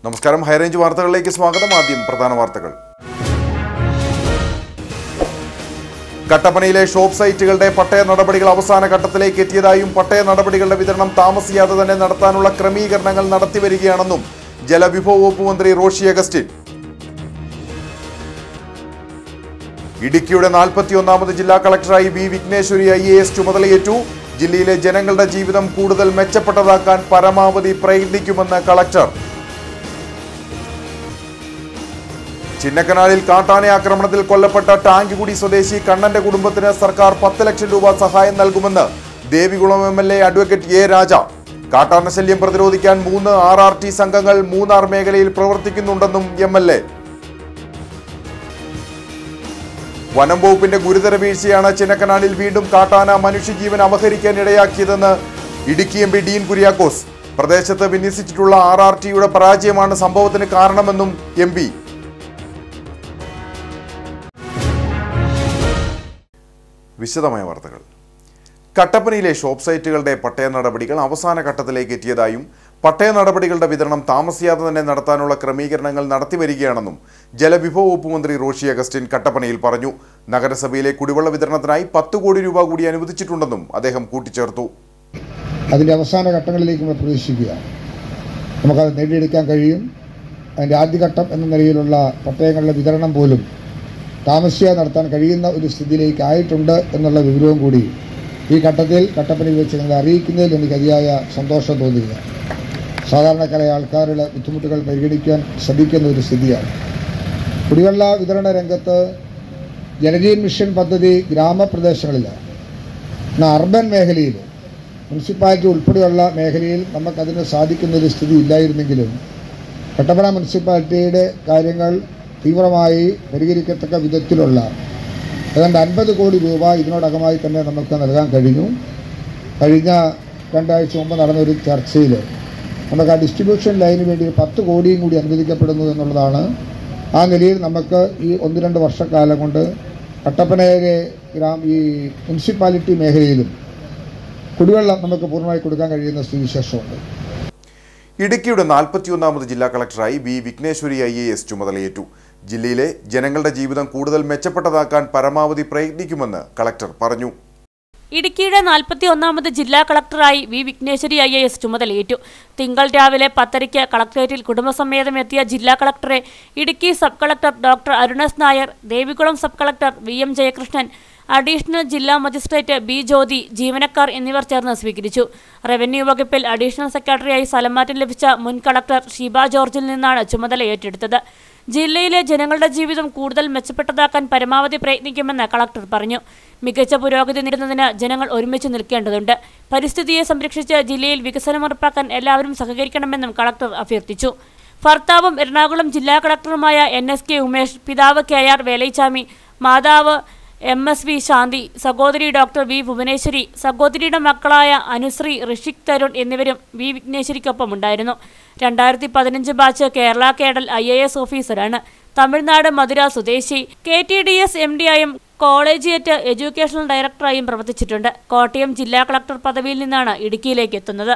നമസ്കാരം ഹൈറേഞ്ച് വാർത്തകളിലേക്ക് സ്വാഗതം ആദ്യം പ്രധാന വാർത്തകൾ കട്ടപ്പനയിലെ ഷോപ്പ് സൈറ്റുകളുടെ പട്ടയ നടപടികൾ അവസാന ഘട്ടത്തിലേക്ക് എത്തിയതായും പട്ടയ നടപടികളുടെ വിതരണം താമസിയാതെ തന്നെ നടത്താനുള്ള ക്രമീകരണങ്ങൾ നടത്തിവരികയാണെന്നും ജലവിഭവ വകുപ്പ് മന്ത്രി റോഷി അഗസ്റ്റിൻ ഇടുക്കിയുടെ നാൽപ്പത്തിയൊന്നാമത് ജില്ലാ കളക്ടറായി V Vigneshwari I A S ചുമതലയേറ്റു ജില്ലയിലെ ജനങ്ങളുടെ ജീവിതം കൂടുതൽ മെച്ചപ്പെട്ടതാക്കാൻ പരമാവധി പ്രയത്നിക്കുമെന്ന് കളക്ടർ ചിന്നക്കനാലിൽ കാട്ടാന ആക്രമണത്തിൽ കൊല്ലപ്പെട്ട ടാങ്കികുടി സ്വദേശി കണ്ണന്റെ കുടുംബത്തിന് സർക്കാർ പത്ത് ലക്ഷം രൂപ സഹായം നൽകുമെന്ന് Devikulam M L A advocate A Raja കാട്ടാന ശല്യം പ്രതിരോധിക്കാൻ മൂന്ന് ആർ ആർ ടി സംഘങ്ങൾ മൂന്നാർ മേഖലയിൽ പ്രവർത്തിക്കുന്നുണ്ടെന്നും എം എൽ എ വനം വകുപ്പിന്റെ ഗുരുതര വീഴ്ചയാണ് ചിന്നക്കനാലിൽ വീണ്ടും കാട്ടാന മനുഷ്യജീവൻ അപഹരിക്കാൻ ഇടയാക്കിയതെന്ന് ഇടുക്കി എം പി ഡീൻ കുര്യാക്കോസ് പ്രദേശത്ത് വിന്യസിച്ചിട്ടുള്ള ആർ ആർ ടിയുടെ പരാജയമാണ് സംഭവത്തിന് കാരണമെന്നും എം പി വിശദമായ വാർത്തകൾ കട്ടപ്പനയിലെ ഷോപ്പ് സൈറ്റുകളുടെ പട്ടയ നടപടികൾ അവസാന ഘട്ടത്തിലേക്ക് എത്തിയതായും പട്ടയ നടപടികളുടെ വിതരണം താമസിയാതെ തന്നെ നടത്താനുള്ള ക്രമീകരണങ്ങൾ നടത്തിവരികയാണെന്നും ജലവിഭവ വകുപ്പ് മന്ത്രി റോഷി അഗസ്റ്റിൻ കട്ടപ്പനയിൽ പറഞ്ഞു നഗരസഭയിലെ കുടിവെള്ള വിതരണത്തിനായി പത്ത് കോടി രൂപ കൂടി അനുവദിച്ചിട്ടുണ്ടെന്നും അദ്ദേഹം കൂട്ടിച്ചേർത്തു അതിൻ്റെ അവസാന ഘട്ടങ്ങളിലേക്ക് നമ്മൾ പ്രവേശിക്കുകയാണ് നമുക്കത് നേടിയെടുക്കാൻ കഴിയും അതിൻ്റെ ആദ്യഘട്ടം എന്ന നിലയിലുള്ള പട്ടയങ്ങളുടെ വിതരണം പോലും താമസിയാതെ നടത്താൻ കഴിയുന്ന ഒരു സ്ഥിതിയിലേക്ക് ആയിട്ടുണ്ട് എന്നുള്ള വിവരവും കൂടി ഈ ഘട്ടത്തിൽ കട്ടപ്പനയിൽ വെച്ച് നിങ്ങളെ അറിയിക്കുന്നതിൽ എനിക്ക് അതിയായ സന്തോഷം തോന്നുകയാണ് സാധാരണക്കാരായ ആൾക്കാരുടെ ബുദ്ധിമുട്ടുകൾ പരിഗണിക്കാൻ ശ്രമിക്കുന്ന ഒരു സ്ഥിതിയാണ് കുടിവെള്ള വിതരണ രംഗത്ത് ജലജീവൻ മിഷൻ പദ്ധതി ഗ്രാമപ്രദേശങ്ങളിലാണ് എന്നാൽ അർബൻ മേഖലയിൽ മുനിസിപ്പാലിറ്റി ഉൾപ്പെടെയുള്ള മേഖലയിൽ നമുക്കതിന് സാധിക്കുന്ന ഒരു സ്ഥിതി ഇല്ലായിരുന്നെങ്കിലും കട്ടപ്പന മുനിസിപ്പാലിറ്റിയുടെ കാര്യങ്ങൾ തീവ്രമായി പരിഹരിക്കത്തക്ക വിധത്തിലുള്ള ഏതാണ്ട് അൻപത് കോടി രൂപ ഇതിനോടകമായി തന്നെ നമുക്ക് നൽകാൻ കഴിഞ്ഞു കഴിഞ്ഞ രണ്ടാഴ്ച മുമ്പ് നടന്ന ഒരു ചർച്ചയിൽ നമുക്ക് ആ ഡിസ്ട്രിബ്യൂഷൻ ലൈനിന് വേണ്ടി ഒരു പത്ത് കോടിയും കൂടി അനുവദിക്കപ്പെടുന്നു എന്നുള്ളതാണ് ആ നിലയിൽ നമുക്ക് ഈ ഒന്ന് രണ്ട് വർഷക്കാലം കൊണ്ട് കട്ടപ്പനയിലെ ഗ്രാം ഈ മുനിസിപ്പാലിറ്റി മേഖലയിലും കുടിവെള്ളം നമുക്ക് പൂർണ്ണമായി കൊടുക്കാൻ കഴിയുന്ന സ്ഥിതിവിശേഷമുണ്ട് ഇടുക്കിയുടെ നാൽപ്പത്തിയൊന്നാമത് ജില്ലാ കളക്ടറായി V Vigneshwari I A S ചുമതലയേറ്റു ജില്ലയിലെ ജനങ്ങളുടെ ജീവിതം കൂടുതൽ മെച്ചപ്പെട്ടതാക്കാൻ പരമാവധി പ്രയത്നിക്കുമെന്ന് കളക്ടർ പറഞ്ഞു ഇടുക്കിയുടെ നാൽപ്പത്തി ഒന്നാമത് ജില്ലാ കളക്ടറായി V Vigneshwari I A S ചുമതലയേറ്റു തിങ്കൾ രാവിലെ പത്തരയ്ക്ക് കളക്ടറേറ്റിൽ കുടുംബസമേതം എത്തിയ ജില്ലാ കളക്ടറെ Idukki sub collector doctor Arun S Nair Devikulam sub collector V M Jayakrishnan additional ജില്ലാ മജിസ്ട്രേറ്റ് ബി ജ്യോതി ജീവനക്കാർ എന്നിവർ ചേർന്ന് സ്വീകരിച്ചു റവന്യൂ വകുപ്പിൽ അഡീഷണൽ സെക്രട്ടറിയായി സ്ഥലംമാറ്റം ലഭിച്ച മുൻ കളക്ടർ ഷീബ ജോർജിൽ നിന്നാണ് ചുമതല ഏറ്റെടുത്തത് ജില്ലയിലെ ജനങ്ങളുടെ ജീവിതം കൂടുതൽ മെച്ചപ്പെട്ടതാക്കാൻ പരമാവധി പ്രയത്നിക്കുമെന്ന് കളക്ടർ പറഞ്ഞു മികച്ച പുരോഗതി നേടുന്നതിന് ജനങ്ങൾ ഒരുമിച്ച് നിൽക്കേണ്ടതുണ്ട് പരിസ്ഥിതിയെ സംരക്ഷിച്ച് ജില്ലയിൽ വികസനം ഉറപ്പാക്കാൻ എല്ലാവരും സഹകരിക്കണമെന്നും കളക്ടർ അഭ്യർത്ഥിച്ചു ഭർത്താവും എറണാകുളം ജില്ലാ കളക്ടറുമായ എൻ എസ് കെ ഉമേഷ് പിതാവ് കെ ആർ വേലൈച്ചാമി മാതാവ് എം എസ് വി ശാന്തി സഹോദരി ഡോക്ടർ വി ഭുവനേശ്വരി സഹോദരിയുടെ മക്കളായ അനുശ്രീ ഋഷിക് തരുൺ എന്നിവരും വി വിഘ്നേശ്വരിക്കൊപ്പം ഉണ്ടായിരുന്നു രണ്ടായിരത്തി പതിനഞ്ച് batch Kerala cadre I A S ഓഫീസറാണ് തമിഴ്നാട് മധുര സ്വദേശി K T D S M D ആയും കോളേജിയറ്റ് എഡ്യൂക്കേഷണൽ ഡയറക്ടറായും പ്രവർത്തിച്ചിട്ടുണ്ട് കോട്ടയം ജില്ലാ കളക്ടർ പദവിയിൽ നിന്നാണ് ഇടുക്കിയിലേക്ക് എത്തുന്നത്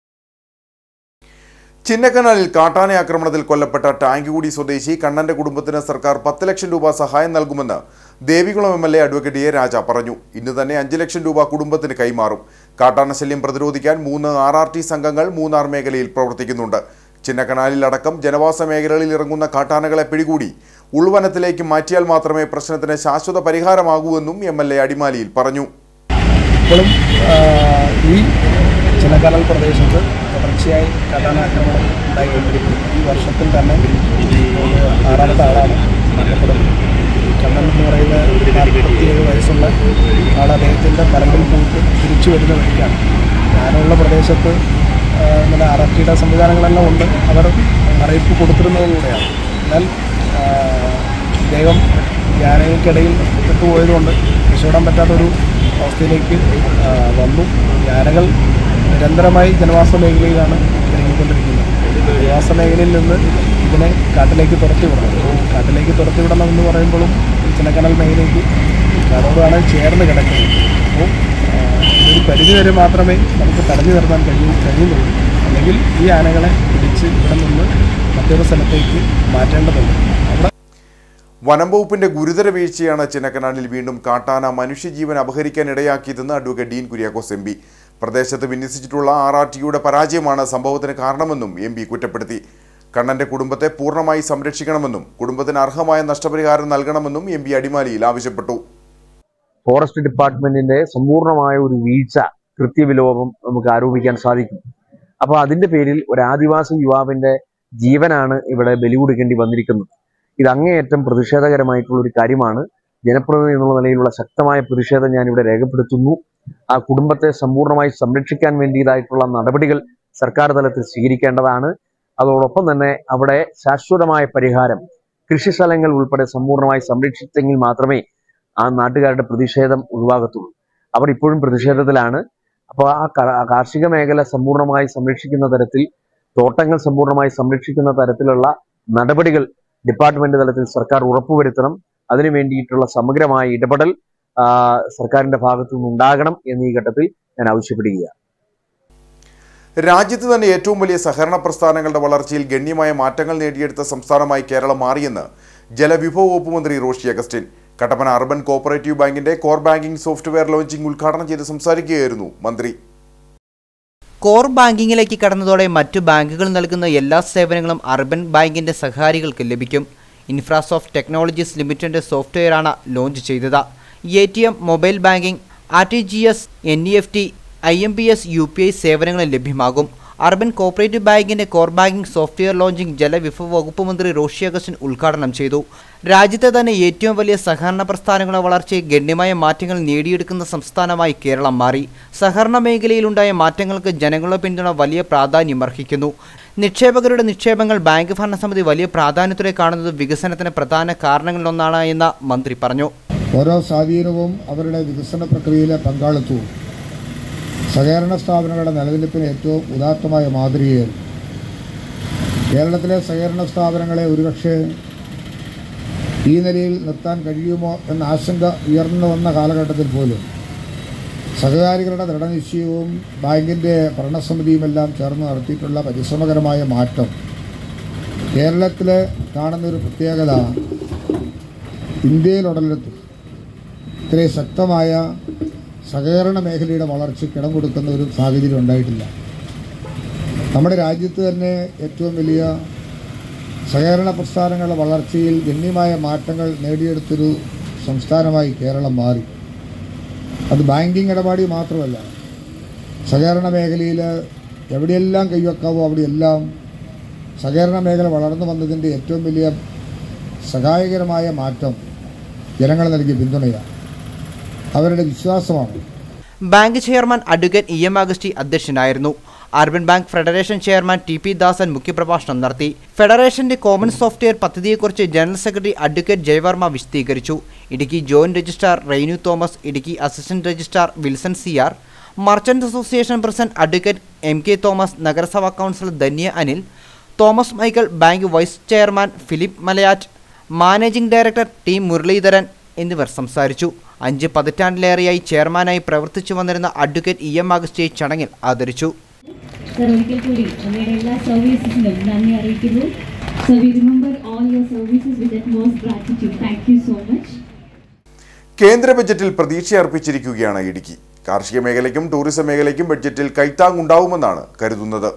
ചിന്നക്കനാലിൽ കാട്ടാന ആക്രമണത്തിൽ കൊല്ലപ്പെട്ട ടാങ്കികുടി സ്വദേശി കണ്ണന്റെ കുടുംബത്തിന് സർക്കാർ പത്ത് ലക്ഷം രൂപ സഹായം നൽകുമെന്ന് Devikulam M L A advocate A Raja പറഞ്ഞു ഇന്ന് തന്നെ അഞ്ച് ലക്ഷം രൂപ കുടുംബത്തിന് കൈമാറും കാട്ടാന ശല്യം പ്രതിരോധിക്കാൻ മൂന്ന് ആർ ആർ ടി സംഘങ്ങൾ മൂന്നാർ മേഖലയിൽ പ്രവർത്തിക്കുന്നുണ്ട് ചിന്നക്കനാലിൽ അടക്കം ജനവാസ മേഖലകളിൽ ഇറങ്ങുന്ന കാട്ടാനകളെ പിടികൂടി ഉൾവനത്തിലേക്ക് മാറ്റിയാൽ മാത്രമേ പ്രശ്നത്തിന് ശാശ്വത പരിഹാരമാകൂവെന്നും എം എൽ എ അടിമാലിയിൽ പറഞ്ഞു ഇപ്പോഴും ആ, ഈ ചിന്നക്കടൽ പ്രദേശത്ത് തുടർച്ചയായി കാട്ടാനാക്രമണം ഉണ്ടായിക്കൊണ്ടിരിക്കുന്നു ഈ വർഷത്തിൽ തന്നെ ഒരു ആറാമത്തെ ആളാണ് മരണപ്പെടുന്നത് കണ്ണൻ എന്ന് പറയുന്ന നാൽപ്പത്തിയേഴ് വയസ്സുള്ള ആൾ അദ്ദേഹത്തിൻ്റെ പറമ്പിൽ പോയിട്ട് തിരിച്ചു വരുന്ന വഴിക്കാണ് ഞാനുള്ള പ്രദേശത്ത് ആ, ഇങ്ങനെ അറക്കിയുടെ സംവിധാനങ്ങളെല്ലാം ഉണ്ട് അവർ അറിയിപ്പ് കൊടുത്തിരുന്നതുകൂടെയാണ് എന്നാൽ ആ, ഇദ്ദേഹം യാനകൾക്കിടയിൽ പെട്ടുപോയതുകൊണ്ട് രക്ഷപ്പെടാൻ പറ്റാത്തൊരു അവസ്ഥയിലേക്ക് ആ, വന്നു യാനകൾ നിരന്തരമായി ജനവാസ മേഖലയിലാണ് ഇറങ്ങിക്കൊണ്ടിരിക്കുന്നത് ജനവാസ മേഖലയിൽ നിന്ന് ഇതിനെ കാട്ടിലേക്ക് തുരത്തി വിടണം അപ്പോൾ കാട്ടിലേക്ക് തുരത്തി വിടണം എന്ന് പറയുമ്പോഴും ഈ ചിന്നക്കനൽ മേഖലയ്ക്ക് കാടോടാണ് ചേർന്ന് കിടക്കുന്നത് അപ്പോൾ ആ, ഇതൊരു പരിധി വരെ മാത്രമേ നമുക്ക് തടഞ്ഞു നിർത്താൻ കഴിയൂ കഴിയുന്നുള്ളൂ അല്ലെങ്കിൽ ഈ ആനകളെ പിടിച്ച് ഇവിടെ നിന്ന് മറ്റൊരു സ്ഥലത്തേക്ക് മാറ്റേണ്ടതുണ്ട് അവിടെ വനം വകുപ്പിന്റെ ഗുരുതര വീഴ്ചയാണ് ചിന്നക്കനാടിൽ വീണ്ടും കാട്ടാന മനുഷ്യജീവൻ അപഹരിക്കാൻ ഇടയാക്കിയതെന്ന് advocate Dean Kuriakose M P പ്രദേശത്ത് വിന്യസിച്ചിട്ടുള്ള ആർ ആർ ടിയുടെ പരാജയമാണ് സംഭവത്തിന് കാരണമെന്നും എം പി കുറ്റപ്പെടുത്തി കണ്ണന്റെ കുടുംബത്തെ പൂർണ്ണമായി സംരക്ഷിക്കണമെന്നും കുടുംബത്തിന് അർഹമായ നഷ്ടപരിഹാരം നൽകണമെന്നും എം പി അടിമാലിയിൽ ആവശ്യപ്പെട്ടു ഫോറസ്റ്റ് ഡിപ്പാർട്ട്മെന്റിന്റെ സമ്പൂർണമായ ഒരു വീഴ്ച കൃത്യവിലോപം നമുക്ക് ആരോപിക്കാൻ സാധിക്കും അപ്പൊ അതിന്റെ പേരിൽ ഒരു ആദിവാസി യുവാവിന്റെ ജീവനാണ് ഇവിടെ ബലി കൊടുക്കേണ്ടി വന്നിരിക്കുന്നത് ഇത് അങ്ങേയറ്റം പ്രതിഷേധകരമായിട്ടുള്ള ഒരു കാര്യമാണ് ജനപ്രതിനിധി എന്നുള്ള നിലയിലുള്ള ശക്തമായ പ്രതിഷേധം ഞാൻ ഇവിടെ രേഖപ്പെടുത്തുന്നു ആ കുടുംബത്തെ സമ്പൂർണ്ണമായി സംരക്ഷിക്കാൻ വേണ്ടിയതായിട്ടുള്ള നടപടികൾ സർക്കാർ തലത്തിൽ സ്വീകരിക്കേണ്ടതാണ് അതോടൊപ്പം തന്നെ അവിടെ ശാശ്വതമായ പരിഹാരം കൃഷി സ്ഥലങ്ങൾ ഉൾപ്പെടെ സമ്പൂർണ്ണമായി സംരക്ഷിച്ചെങ്കിൽ മാത്രമേ ആ നാട്ടുകാരുടെ പ്രതിഷേധം ഒഴിവാകത്തുള്ളൂ അവർ ഇപ്പോഴും പ്രതിഷേധത്തിലാണ് അപ്പോൾ ആ ക- കാർഷിക മേഖല സമ്പൂർണ്ണമായി സംരക്ഷിക്കുന്ന തരത്തിൽ തോട്ടങ്ങൾ സമ്പൂർണ്ണമായി സംരക്ഷിക്കുന്ന തരത്തിലുള്ള നടപടികൾ ഡിപ്പാർട്ട്മെന്റ് തലത്തിൽ സർക്കാർ ഉറപ്പുവരുത്തണം അതിനു വേണ്ടിയിട്ടുള്ള സമഗ്രമായ ഇടപെടൽ ആ, സർക്കാരിന്റെ ഭാഗത്തു നിന്നുണ്ടാകണം എന്നീ ഘട്ടത്തിൽ ഞാൻ ആവശ്യപ്പെടുകയാണ് രാജ്യത്ത് തന്നെ ഏറ്റവും വലിയ സഹകരണ പ്രസ്ഥാനങ്ങളുടെ വളർച്ചയിൽ ഗണ്യമായ മാറ്റങ്ങൾ നേടിയെടുത്ത സംസ്ഥാനമായി കേരളം മാറിയെന്ന് ജലവിഭവ വകുപ്പ് മന്ത്രി റോഷി അഗസ്റ്റിൻ കട്ടപ്പന അർബൻ കോപ്പറേറ്റീവ് ബാങ്കിന്റെ കോർ ബാങ്കിംഗ് സോഫ്റ്റ്വെയർ ലോഞ്ചിംഗ് ഉദ്ഘാടനം ചെയ്ത് സംസാരിക്കുകയായിരുന്നു മന്ത്രി കോർ ബാങ്കിങ്ങിലേക്ക് കടന്നതോടെ മറ്റു ബാങ്കുകൾ നൽകുന്ന എല്ലാ സേവനങ്ങളും അർബൻ ബാങ്കിന്റെ സഹകാരികൾക്ക് ലഭിക്കും ഇൻഫ്രാസോഫ്റ്റ് ടെക്നോളജീസ് ലിമിറ്റഡിന്റെ സോഫ്റ്റ്വെയറാണ് ലോഞ്ച് ചെയ്തത് A T M mobile banking R T G S N E F T I M P S U P I സേവനങ്ങളും ലഭ്യമാകും അർബൻ കോപ്പറേറ്റീവ് ബാങ്കിന്റെ കോർ ബാങ്കിംഗ് സോഫ്റ്റ്വെയർ ലോഞ്ചിംഗ് ജലവിഭവ വകുപ്പ് മന്ത്രി റോഷി അഗസ്റ്റിൻ ഉദ്ഘാടനം ചെയ്തു രാജ്യത്തെ തന്നെ ഏറ്റവും വലിയ സഹകരണ പ്രസ്ഥാനങ്ങളുടെ വളർച്ചയിൽ ഗണ്യമായ മാറ്റങ്ങൾ നേടിയെടുക്കുന്ന സംസ്ഥാനമായി കേരളം മാറി സഹകരണ മേഖലയിലുണ്ടായ മാറ്റങ്ങൾക്ക് ജനങ്ങളുടെ പിന്തുണ വലിയ പ്രാധാന്യം അർഹിക്കുന്നു നിക്ഷേപകരുടെ നിക്ഷേപങ്ങൾ ബാങ്ക് ഭരണസമിതി വലിയ പ്രാധാന്യത്തോടെ കാണുന്നത് വികസനത്തിന് പ്രധാന കാരണങ്ങളിലൊന്നാണ് എന്ന് മന്ത്രി പറഞ്ഞു ഓരോ സ്വാധീനവും അവരുടെ വികസന പ്രക്രിയയിലെ പങ്കാളിത്തവും സഹകരണ സ്ഥാപനങ്ങളുടെ നിലനിൽപ്പിന് ഏറ്റവും ഉദാത്തമായ മാതൃകയായിരുന്നു കേരളത്തിലെ സഹകരണ സ്ഥാപനങ്ങളെ ഒരുപക്ഷെ ഈ നിലയിൽ നിർത്താൻ കഴിയുമോ എന്ന ആശങ്ക ഉയർന്നു വന്ന കാലഘട്ടത്തിൽ പോലും സഹകാരികളുടെ ദൃഢനിശ്ചയവും ബാങ്കിൻ്റെ ഭരണസമിതിയുമെല്ലാം ചേർന്ന് നടത്തിയിട്ടുള്ള പരിശ്രമകരമായ മാറ്റം കേരളത്തിൽ കാണുന്നൊരു പ്രത്യേകത ഇന്ത്യയിലുടലെത്തും ഇത്രയും ശക്തമായ സഹകരണ മേഖലയുടെ വളർച്ചയ്ക്ക് ഇടം കൊടുക്കുന്ന ഒരു സാഹചര്യം ഉണ്ടായിട്ടില്ല നമ്മുടെ രാജ്യത്ത് തന്നെ ഏറ്റവും വലിയ സഹകരണ പ്രസ്ഥാനങ്ങളുടെ വളർച്ചയിൽ ഗണ്യമായ മാറ്റങ്ങൾ നേടിയെടുത്തൊരു സംസ്ഥാനമായി കേരളം മാറി അത് ബാങ്കിങ് ഇടപാടി മാത്രമല്ല സഹകരണ മേഖലയിൽ എവിടെയെല്ലാം കൈവെക്കാവോ അവിടെയെല്ലാം സഹകരണ മേഖല വളർന്നു വന്നതിൻ്റെ ഏറ്റവും വലിയ സഹായകരമായ മാറ്റം ജനങ്ങൾ നൽകിയ പിന്തുണയാണ് അവരുടെ വിശ്വാസമാണ് bank chairman advocate E M Augusty അധ്യക്ഷനായിരുന്നു urban bank federation chairman T P Dasan മുഖ്യപ്രഭാഷണം നടത്തി ഫെഡറേഷന്റെ കോമൺ സോഫ്റ്റ്വെയർ പദ്ധതിയെക്കുറിച്ച് ജനറൽ സെക്രട്ടറി അഡ്വക്കേറ്റ് ജയവർമ്മ വിശദീകരിച്ചു Idukki joint registrar Reinu Thomas Idukki assistant registrar Wilson C R merchant association president advocate M K Thomas നഗരസഭാ councillor Dhanya Anil Thomas Michael bank vice chairman Philip Malayattu managing director T Muraleedharan എന്നിവർ സംസാരിച്ചു അഞ്ച് പതിറ്റാണ്ടിലേറെയായി ചെയർമാനായി പ്രവർത്തിച്ചു വന്നിരുന്ന അഡ്വക്കേറ്റ് ഇ എം അഗസ്റ്റിയെ ചടങ്ങിൽ ആദരിച്ചു സർ ഒരിക്കൽ കൂടി അങ്ങയുടെ എല്ലാ സർവീസസിനും നന്ദി അറിയിക്കുന്നു so we remember all your services with most gratitude thank you so much കേന്ദ്ര ബജറ്റിൽ പ്രതീക്ഷ അർപ്പിച്ചിരിക്കുകയാണ് ഇടുക്കി കാർഷിക മേഖലയ്ക്കും ടൂറിസം മേഖലയ്ക്കും ബഡ്ജറ്റിൽ കൈത്താങ്ങുണ്ടാവുമെന്നാണ് കരുതുന്നത്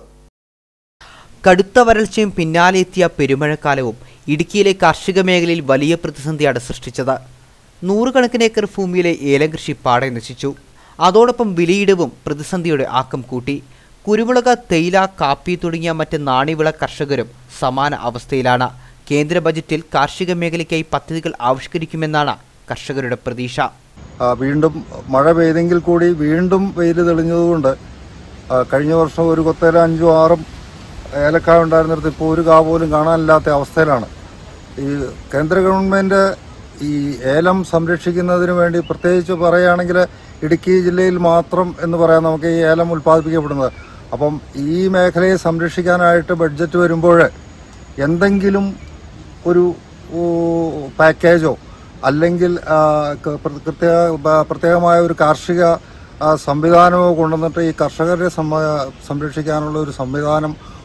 കടുത്ത വരൾച്ചയും പിന്നാലെ എത്തിയ പെരുമഴക്കാലവും ഇടുക്കിയിലെ കാർഷിക മേഖലയിൽ വലിയ പ്രതിസന്ധിയാണ് സൃഷ്ടിച്ചത് നൂറുകണക്കിന് ഏക്കർ ഭൂമിയിലെ ഏലം കൃഷി പാടെ നശിച്ചു അതോടൊപ്പം വിലയിടവും പ്രതിസന്ധിയുടെ ആക്കം കൂട്ടി കുരുമുളക് തേയില കാപ്പി തുടങ്ങിയ മറ്റ് നാണ്യവിള കർഷകരും സമാന അവസ്ഥയിലാണ് കേന്ദ്ര ബജറ്റിൽ കാർഷിക മേഖലയ്ക്കായി പദ്ധതികൾ ആവിഷ്കരിക്കുമെന്നാണ് കർഷകരുടെ പ്രതീക്ഷ ആ, വീണ്ടും മഴ പെയ്തെങ്കിൽ കൂടി വീണ്ടും വെയിൽ തെളിഞ്ഞതുകൊണ്ട് ആ, കഴിഞ്ഞ വർഷം ഒരു കൊത്തേല അഞ്ചും ആറും ഏലക്കായ ഉണ്ടായിരുന്നിടത്ത് ഇപ്പോൾ ഒരു കാ പോലും കാണാനില്ലാത്ത അവസ്ഥയിലാണ് ഈ കേന്ദ്ര ഗവൺമെന്റ് ഈ ഏലം സംരക്ഷിക്കുന്നതിന് വേണ്ടി പ്രത്യേകിച്ച് പറയുകയാണെങ്കിൽ ഇടുക്കി ജില്ലയിൽ മാത്രം എന്ന് പറയാം നമുക്ക് ഈ ഏലം ഉൽപ്പാദിപ്പിക്കപ്പെടുന്നത് അപ്പം ഈ മേഖലയെ സംരക്ഷിക്കാനായിട്ട് ബഡ്ജറ്റ് വരുമ്പോൾ എന്തെങ്കിലും ഒരു ഊ, പാക്കേജോ അല്ലെങ്കിൽ ആ, ക- പ്ര- പ്രത്യേക ബ- പ്രത്യേകമായ ഒരു കാർഷിക ആ, സംവിധാനമോ കൊണ്ടുവന്നിട്ട് ഈ കർഷകരെ സമ്മ- സംരക്ഷിക്കാനുള്ള ഒരു സംവിധാനം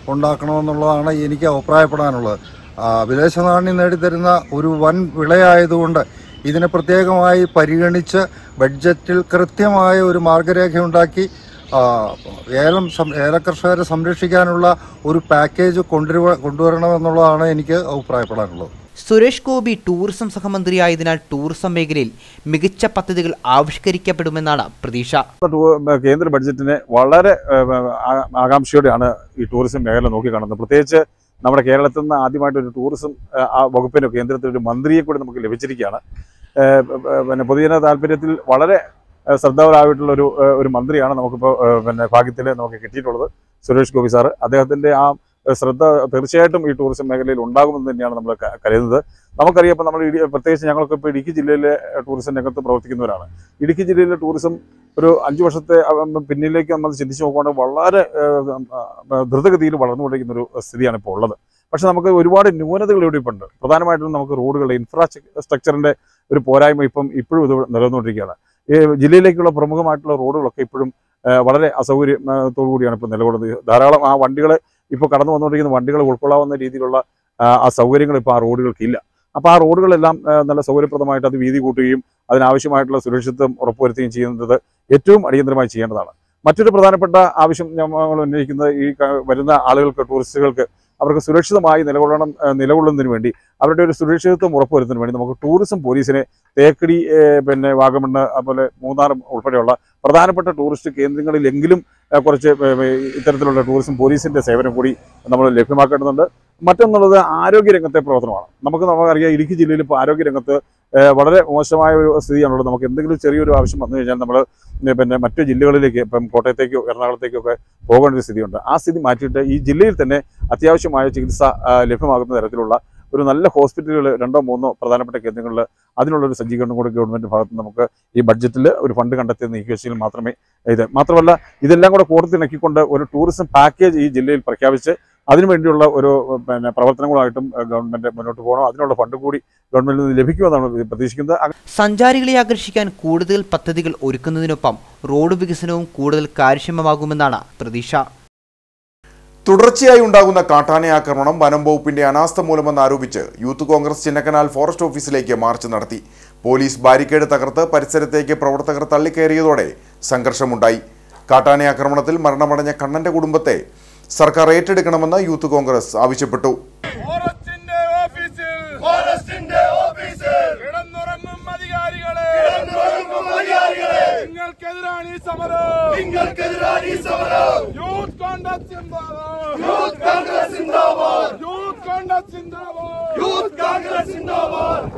ഉണ്ടാക്കണമെന്നുള്ളതാണ് എനിക്ക് അഭിപ്രായപ്പെടാനുള്ളത് ആ, വിദേശ നാണ്യം നേടിത്തരുന്ന ഒരു വൻ വിളയായതുകൊണ്ട് ഇതിനെ പ്രത്യേകമായി പരിഗണിച്ച് ബഡ്ജറ്റിൽ കൃത്യമായ ഒരു മാർഗരേഖയുണ്ടാക്കി ആ, ഏലം സം- ഏലകർഷകരെ സംരക്ഷിക്കാനുള്ള ഒരു പാക്കേജ് കൊണ്ടുവരുവ കൊണ്ടുവരണമെന്നുള്ളതാണ് എനിക്ക് അഭിപ്രായപ്പെടാനുള്ളത് സുരേഷ് ഗോപി ടൂറിസം സഹമന്ത്രിയായതിനാൽ ടൂറിസം മേഖലയിൽ മികച്ച പദ്ധതികൾ ആവിഷ്കരിക്കപ്പെടുമെന്നാണ് പ്രതീക്ഷ ടൂ- കേന്ദ്ര ബഡ്ജറ്റിനെ വളരെ ഏഹ്, ആ- ആകാംക്ഷയോടെയാണ് ഈ ടൂറിസം മേഖല നോക്കിക്കാണുന്നത് പ്രത്യേകിച്ച് നമ്മുടെ കേരളത്തിൽ നിന്ന് ആദ്യമായിട്ട് ഒരു ടൂറിസം ഏഹ്, ആ വകുപ്പിന് കേന്ദ്രത്തിൽ ഒരു മന്ത്രിയെ കൂടി നമുക്ക് ലഭിച്ചിരിക്കുകയാണ് ഏഹ്, ഏഹ്, പിന്നെ പൊതുജന താല്പര്യത്തിൽ വളരെ ഏഹ്, ശ്രദ്ധാപരമായിട്ടുള്ള ഒരു ഏഹ്, ഒരു മന്ത്രിയാണ് നമുക്കിപ്പോൾ ഏഹ്, പിന്നെ ഭാഗ്യത്തിൽ നമുക്ക് കിട്ടിയിട്ടുള്ളത് സുരേഷ് ഗോപി സാറ് അദ്ദേഹത്തിൻ്റെ ആ ഏഹ്, ശ്രദ്ധ തീർച്ചയായിട്ടും ഈ ടൂറിസം മേഖലയിൽ ഉണ്ടാകുമെന്ന് തന്നെയാണ് നമ്മൾ ക- കരുതുന്നത് നമുക്കറിയാം ഇപ്പോൾ നമ്മൾ ഇടി- പ്രത്യേകിച്ച് ഞങ്ങൾക്ക് ഇപ്പോൾ ഇടുക്കി ജില്ലയിലെ ഏഹ്, ടൂറിസം രംഗത്ത് പ്രവർത്തിക്കുന്നവരാണ് ഇടുക്കി ജില്ലയിലെ ടൂറിസം ഒരു അഞ്ച് വർഷത്തെ അഹ് പിന്നിലേക്ക് നമ്മൾ ചിന്തിച്ച് നോക്കുവാണെങ്കിൽ വളരെ ഏഹ്, ആ, ദ്രുതഗതിയിൽ വളർന്നുകൊണ്ടിരിക്കുന്ന ഒരു സ്ഥിതിയാണ് ഇപ്പോൾ ഉള്ളത് പക്ഷെ നമുക്ക് ഒരുപാട് ന്യൂനതകൾ ഇവിടെ ഇപ്പോൾ ഉണ്ട് പ്രധാനമായിട്ടും നമുക്ക് റോഡുകളുടെ ഇൻഫ്രാസ്ട്രക്ചറിന്റെ ഒരു പോരായ്മ ഇപ്പം ഇപ്പോഴും ഇത് നിലനിന്നുകൊണ്ടിരിക്കുകയാണ് ഈ ജില്ലയിലേക്കുള്ള പ്രമുഖമായിട്ടുള്ള റോഡുകളൊക്കെ ഇപ്പോഴും ഏഹ്, വളരെ അസൗകര്യത്തോടു കൂടിയാണ് ഇപ്പോൾ നിലകൊള്ളുന്നത് ധാരാളം ആ വണ്ടികൾ ഇപ്പോൾ കടന്നു വന്നുകൊണ്ടിരിക്കുന്ന വണ്ടികൾ ഉൾക്കൊള്ളാവുന്ന രീതിയിലുള്ള ആ, ആ സൗകര്യങ്ങൾ ഇപ്പോൾ ആ റോഡുകൾക്കില്ല അപ്പോൾ ആ റോഡുകളെല്ലാം ഏഹ്, നല്ല സൗകര്യപ്രദമായിട്ട് അത് വീതി കൂട്ടുകയും അതിനാവശ്യമായിട്ടുള്ള സുരക്ഷിതത്വം ഉറപ്പുവരുത്തുകയും ചെയ്യുന്നത് ഏറ്റവും അടിയന്തരമായി ചെയ്യേണ്ടതാണ് മറ്റൊരു പ്രധാനപ്പെട്ട ആവശ്യം ഞങ്ങൾ ഉന്നയിക്കുന്നത് ഈ ക- വരുന്ന ആളുകൾക്ക് ടൂറിസ്റ്റുകൾക്ക് അവർക്ക് സുരക്ഷിതമായി നിലകൊള്ളണം ഏഹ്, നിലകൊള്ളുന്നതിന് വേണ്ടി അവരുടെ ഒരു സുരക്ഷിതത്വം ഉറപ്പുവരുത്തുന്നതിന് വേണ്ടി നമുക്ക് ടൂറിസം പോലീസിനെ തേക്കടി ഏഹ്, പിന്നെ വാഗമണ്ണ് അതുപോലെ മൂന്നാർ ഉൾപ്പെടെയുള്ള പ്രധാനപ്പെട്ട ടൂറിസ്റ്റ് കേന്ദ്രങ്ങളിലെങ്കിലും ഏഹ്, കുറച്ച് ഏഹ്, ഇത്തരത്തിലുള്ള ടൂറിസം പോലീസിന്റെ സേവനം കൂടി നമ്മൾ ലഭ്യമാക്കേണ്ടതുണ്ട് മറ്റൊന്നുള്ളത് ആരോഗ്യരംഗത്തെ പ്രവർത്തനമാണ് നമുക്ക് നമുക്കറിയാം ഇടുക്കി ജില്ലയിൽ ഇപ്പോൾ ആരോഗ്യരംഗത്ത് ഏഹ്, വളരെ മോശമായ ഒരു സ്ഥിതിയാണുള്ളത് നമുക്ക് എന്തെങ്കിലും ചെറിയൊരു ആവശ്യം വന്നു കഴിഞ്ഞാൽ നമ്മൾ പിന്നെ മറ്റു ജില്ലകളിലേക്ക് ഇപ്പം കോട്ടയത്തേക്കോ എറണാകുളത്തേക്കോ ഒക്കെ പോകേണ്ട ഒരു സ്ഥിതിയുണ്ട് ആ സ്ഥിതി മാറ്റിയിട്ട് ഈ ജില്ലയിൽ തന്നെ അത്യാവശ്യമായ ചികിത്സ ആ, ലഭ്യമാകുന്ന തരത്തിലുള്ള ഒരു നല്ല ഹോസ്പിറ്റലുകൾ രണ്ടോ മൂന്നോ പ്രധാനപ്പെട്ട കേന്ദ്രങ്ങളിൽ അതിനുള്ള ഒരു സജ്ജീകരണം കൂടി ഗവൺമെന്റ് ഭാഗത്ത് നിന്ന് നമുക്ക് ഈ ബഡ്ജറ്റിൽ ഒരു ഫണ്ട് കണ്ടെത്തി നീക്കിവെച്ചെങ്കിൽ മാത്രമേ ഇത് മാത്രമല്ല ഇതെല്ലാം കൂടെ കോർത്തിണക്കിക്കൊണ്ട് ഒരു ടൂറിസം പാക്കേജ് ഈ ജില്ലയിൽ പ്രഖ്യാപിച്ച് അതിനുവേണ്ടിയുള്ള ഒരു പിന്നെ പ്രവർത്തനങ്ങളായിട്ടും ഏഹ്, ഗവൺമെന്റ് മുന്നോട്ട് പോകണം അതിനുള്ള ഫണ്ട് കൂടി ഗവൺമെന്റിൽ നിന്ന് ലഭിക്കുമെന്നാണ് പ്രതീക്ഷിക്കുന്നത് അങ്ങനെ സഞ്ചാരികളെ ആകർഷിക്കാൻ കൂടുതൽ പദ്ധതികൾ ഒരുക്കുന്നതിനൊപ്പം റോഡ് വികസനവും കൂടുതൽ കാര്യക്ഷമമാകുമെന്നാണ് പ്രതീക്ഷ തുടർച്ചയായി ഉണ്ടാകുന്ന കാട്ടാന ആക്രമണം വനം വകുപ്പിന്റെ അനാസ്ഥ മൂലമെന്ന് ആരോപിച്ച് യൂത്ത് കോൺഗ്രസ് ചിന്നക്കനാൽ ഫോറസ്റ്റ് ഓഫീസിലേക്ക് മാർച്ച് നടത്തി പോലീസ് ബാരിക്കേഡ് തകർത്ത് പരിസരത്തേക്ക് പ്രവർത്തകർ തള്ളിക്കയറിയതോടെ സംഘർഷമുണ്ടായി കാട്ടാന ആക്രമണത്തിൽ മരണമടഞ്ഞ കണ്ണന്റെ കുടുംബത്തെ സർക്കാർ ഏറ്റെടുക്കണമെന്ന് യൂത്ത് കോൺഗ്രസ് ആവശ്യപ്പെട്ടു ഫോറസ്റ്റിന്റെ ഓഫീസിൽ ഫോറസ്റ്റിന്റെ ഓഫീസിൽ കിടന്നുറങ്ങും അധികാരികളെ നിങ്ങൾക്കെതിരാണ് ഈ സമരം നിങ്ങൾക്കെതിരാണ് ഈ സമരം യൂത്ത് കോൺഗ്രസ് സിന്ദാബാദ് യൂത്ത് കോൺഗ്രസ് സിന്ദാബാദ് യൂത്ത് കോൺഗ്രസ് സിന്ദാബാദ് യൂത്ത് കോൺഗ്രസ് സിന്ദാബാദ്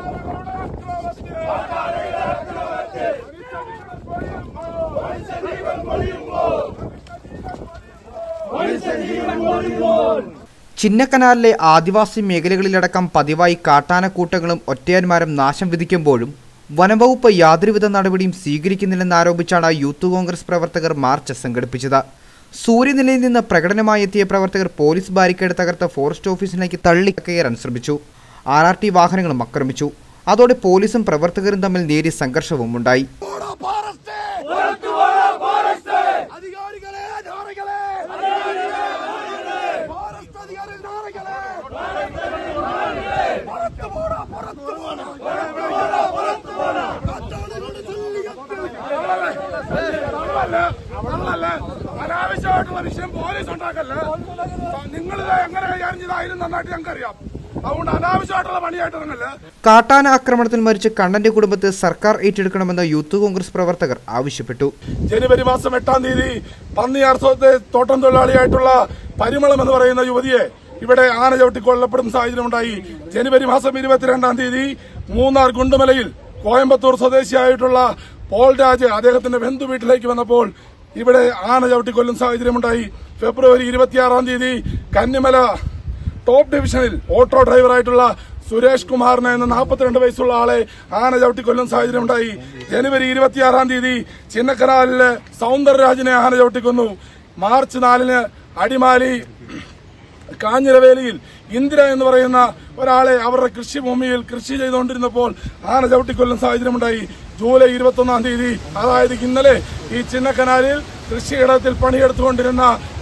ചിന്നക്കനാലിലെ ആദിവാസി മേഖലകളിലടക്കം പതിവായി കാട്ടാനക്കൂട്ടങ്ങളും ഒറ്റയാന്മാരും നാശം വിധിക്കുമ്പോഴും വനംവകുപ്പ് യാതൊരുവിധ നടപടിയും സ്വീകരിക്കുന്നില്ലെന്നാരോപിച്ചാണ് യൂത്ത് കോൺഗ്രസ് പ്രവർത്തകർ മാർച്ച് സംഘടിപ്പിച്ചത് സൂര്യനിലയിൽ നിന്ന് പ്രകടനമായി എത്തിയ പ്രവർത്തകർ പോലീസ് ബാരിക്കേഡ് തകർത്ത് ഫോറസ്റ്റ് ഓഫീസിലേക്ക് തള്ളി കയറാൻ ശ്രമിച്ചു ആർ ആർ ടി വാഹനങ്ങളും ആക്രമിച്ചു അതോടെ പോലീസും പ്രവർത്തകരും തമ്മിൽ നേരിയ സംഘർഷവും ഉണ്ടായി അധികാരികളെ നാറികളെ ഫോറസ്റ്റ് അധികാരി നാറികളെ പുറത്തു പോടാ പുറത്തു പോടാ പുറത്തു പോടാ കത്തോടനോട് നമ്മളല്ല അനാവശ്യമായിട്ടുള്ള വിഷയം പോലീസ് ഉണ്ടാക്കല്ലേ നിങ്ങളിത് എങ്ങനെ കൈകാര്യം ചെയ്തായാലും നന്നായിട്ട് ഞങ്ങൾക്കറിയാം അതുകൊണ്ട് അനാവശ്യമായിട്ടുള്ള പണിയായിട്ട് ഇറങ്ങല്ലേ കാട്ടാന ആക്രമണത്തിൽ മരിച്ച കണ്ണന്റെ കുടുംബത്തെ സർക്കാർ ഏറ്റെടുക്കണമെന്ന് യൂത്ത് കോൺഗ്രസ് പ്രവർത്തകർ ആവശ്യപ്പെട്ടു ജനുവരി മാസം എട്ടാം തീയതി പന്നിയാർസത്തെ തോട്ടം തൊഴിലാളിയായിട്ടുള്ള പരിമളം എന്ന് പറയുന്ന യുവതിയെ ഇവിടെ ആന ചവിട്ടി കൊല്ലപ്പെടുന്ന സാഹചര്യമുണ്ടായി ജനുവരി മാസം ഇരുപത്തിരണ്ടാം തീയതി മൂന്നാർ ഗുണ്ടുമലയിൽ കോയമ്പത്തൂർ സ്വദേശിയായിട്ടുള്ള പോൾ രാജ് അദ്ദേഹത്തിന്റെ ബന്ധു വീട്ടിലേക്ക് വന്നപ്പോൾ ഇവിടെ ആന ചവിട്ടി കൊല്ലുന്ന സാഹചര്യമുണ്ടായി ഫെബ്രുവരി ഇരുപത്തിയാറാം തീയതി കന്നിമല ടോപ്പ് ഡിവിഷനിൽ ഓട്ടോ ഡ്രൈവറായിട്ടുള്ള സുരേഷ് കുമാറിനെ എന്ന നാൽപ്പത്തിരണ്ട് വയസ്സുള്ള ആളെ ആന ചവിട്ടി കൊല്ലുന്ന സാഹചര്യം ഉണ്ടായി ജനുവരി ഇരുപത്തിയാറാം തീയതി ചിന്നക്കനാലിലെ സൗന്ദരരാജിനെ ആന ചവിട്ടിക്കൊന്നു മാർച്ച് നാലിന് അടിമാലി കാഞ്ഞിരവേലിയിൽ ഇന്ദിര എന്ന് പറയുന്ന ഒരാളെ അവരുടെ കൃഷിഭൂമിയിൽ കൃഷി ചെയ്തുകൊണ്ടിരുന്നപ്പോൾ ആന ചവിട്ടിക്കൊല്ലുന്ന സാഹചര്യമുണ്ടായി ജൂലൈ ഇരുപത്തൊന്നാം തീയതി അതായത് ഇന്നലെ ഈ ചിന്നക്കനാലിൽ കൃഷിയിടത്തിൽ പണിയെടുത്തുകൊണ്ടിരുന്ന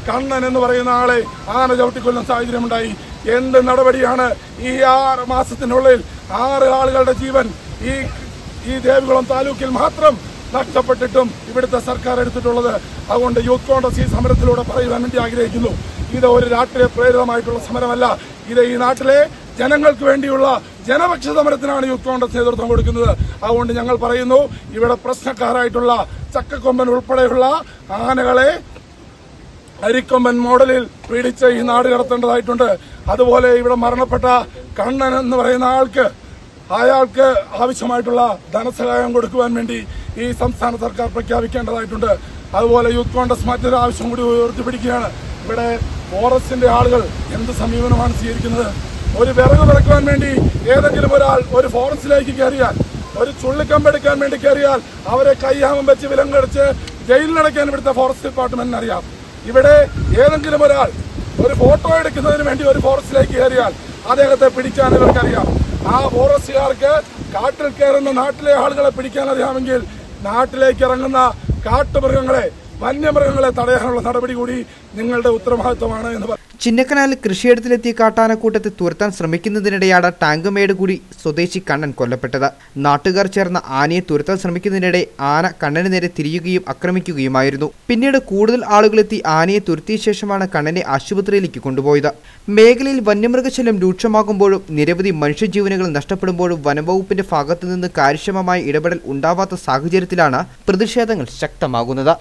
കണ്ണൻ എന്ന് പറയുന്ന ആളെ ആന ചവിട്ടിക്കൊല്ലുന്ന സാഹചര്യമുണ്ടായി എന്ത് നടപടിയാണ് ഈ ആറ് മാസത്തിനുള്ളിൽ ആറ് ആളുകളുടെ ജീവൻ ഈ ഈ ദേവികുളം താലൂക്കിൽ മാത്രം നഷ്ടപ്പെട്ടിട്ടും ഇവിടുത്തെ സർക്കാർ എടുത്തിട്ടുള്ളത് അതുകൊണ്ട് യൂത്ത് കോൺഗ്രസ് ഈ സമരത്തിലൂടെ പറയുവാൻ വേണ്ടി ആഗ്രഹിക്കുന്നു ഇത് ഒരു രാഷ്ട്രീയ പ്രേരിതമായിട്ടുള്ള സമരമല്ല ഇത് ഈ നാട്ടിലെ ജനങ്ങൾക്ക് വേണ്ടിയുള്ള ജനപക്ഷ സമരത്തിനാണ് യൂത്ത് കോൺഗ്രസ് നേതൃത്വം കൊടുക്കുന്നത് അതുകൊണ്ട് ഞങ്ങൾ പറയുന്നു ഇവിടെ പ്രശ്നക്കാരായിട്ടുള്ള ചക്കക്കൊമ്പൻ ഉൾപ്പെടെയുള്ള ആനകളെ അരിക്കൊമ്പൻ മോഡലിൽ പിടിച്ച് ഈ നാട് കടത്തേണ്ടതായിട്ടുണ്ട് അതുപോലെ ഇവിടെ മരണപ്പെട്ട കണ്ണൻ എന്ന് പറയുന്ന ആൾക്ക് അയാൾക്ക് ആവശ്യമായിട്ടുള്ള ധനസഹായം കൊടുക്കുവാൻ വേണ്ടി ഈ സംസ്ഥാന സർക്കാർ പ്രഖ്യാപിക്കേണ്ടതായിട്ടുണ്ട് അതുപോലെ യൂത്ത് കോൺഗ്രസ് മറ്റൊരു ആവശ്യം കൂടി ഉയർത്തിപ്പിടിക്കുകയാണ് ഇവിടെ ഫോറസ്റ്റിന്റെ ആളുകൾ എന്ത് സമീപനമാണ് സ്വീകരിക്കുന്നത് ഒരു വിറക് വിറക്കുവാൻ വേണ്ടി ഏതെങ്കിലും ഒരാൾ ഒരു ഫോറസ്റ്റിലേക്ക് കയറിയാൽ ഒരു ചുള്ളിക്കമ്പെടുക്കാൻ വേണ്ടി കയറിയാൽ അവരെ കയ്യാമം വെച്ച് വിലങ്ങടിച്ച് ജയിലിലടയ്ക്കാൻ ഇവിടുത്തെ ഫോറസ്റ്റ് ഡിപ്പാർട്ട്മെന്റിന് അറിയാം ഇവിടെ ഏതെങ്കിലും ഒരാൾ ഒരു ഫോട്ടോ എടുക്കുന്നതിന് വേണ്ടി ഒരു ഫോറസ്റ്റിലേക്ക് കയറിയാൽ അദ്ദേഹത്തെ പിടിക്കാൻ ഇവർക്കറിയാം ആ ഫോറസ്റ്റുകാർക്ക് കാട്ടിൽ കയറുന്ന നാട്ടിലെ ആളുകളെ പിടിക്കാൻ അറിയാമെങ്കിൽ നാട്ടിലേക്ക് ഇറങ്ങുന്ന കാട്ടുമൃഗങ്ങളെ വന്യമൃഗങ്ങളെ തടയാനുള്ള നടപടി കൂടി നിങ്ങളുടെ ഉത്തരവാദിത്വമാണ് എന്ന് പറഞ്ഞു ചിന്നക്കനാലിൽ കൃഷിയിടത്തിലെത്തിയ കാട്ടാനക്കൂട്ടത്തെ തുരത്താൻ ശ്രമിക്കുന്നതിനിടെയാണ് ടാങ്കുമേട് കൂടി സ്വദേശി കണ്ണൻ കൊല്ലപ്പെട്ടത് നാട്ടുകാർ ചേർന്ന ആനയെ തുരത്താൻ ശ്രമിക്കുന്നതിനിടെ ആന കണ്ണന് നേരെ തിരിയുകയും ആക്രമിക്കുകയുമായിരുന്നു പിന്നീട് കൂടുതൽ ആളുകളെത്തി ആനയെ തുരത്തിയ ശേഷമാണ് കണ്ണനെ ആശുപത്രിയിലേക്ക് കൊണ്ടുപോയത് മേഖലയിൽ വന്യമൃഗശല്യം രൂക്ഷമാകുമ്പോഴും നിരവധി മനുഷ്യജീവനുകൾ നഷ്ടപ്പെടുമ്പോഴും വനംവകുപ്പിന്റെ ഭാഗത്തു നിന്ന് കാര്യക്ഷമമായ ഇടപെടൽ ഉണ്ടാവാത്ത സാഹചര്യത്തിലാണ് പ്രതിഷേധങ്ങൾ ശക്തമാകുന്നത്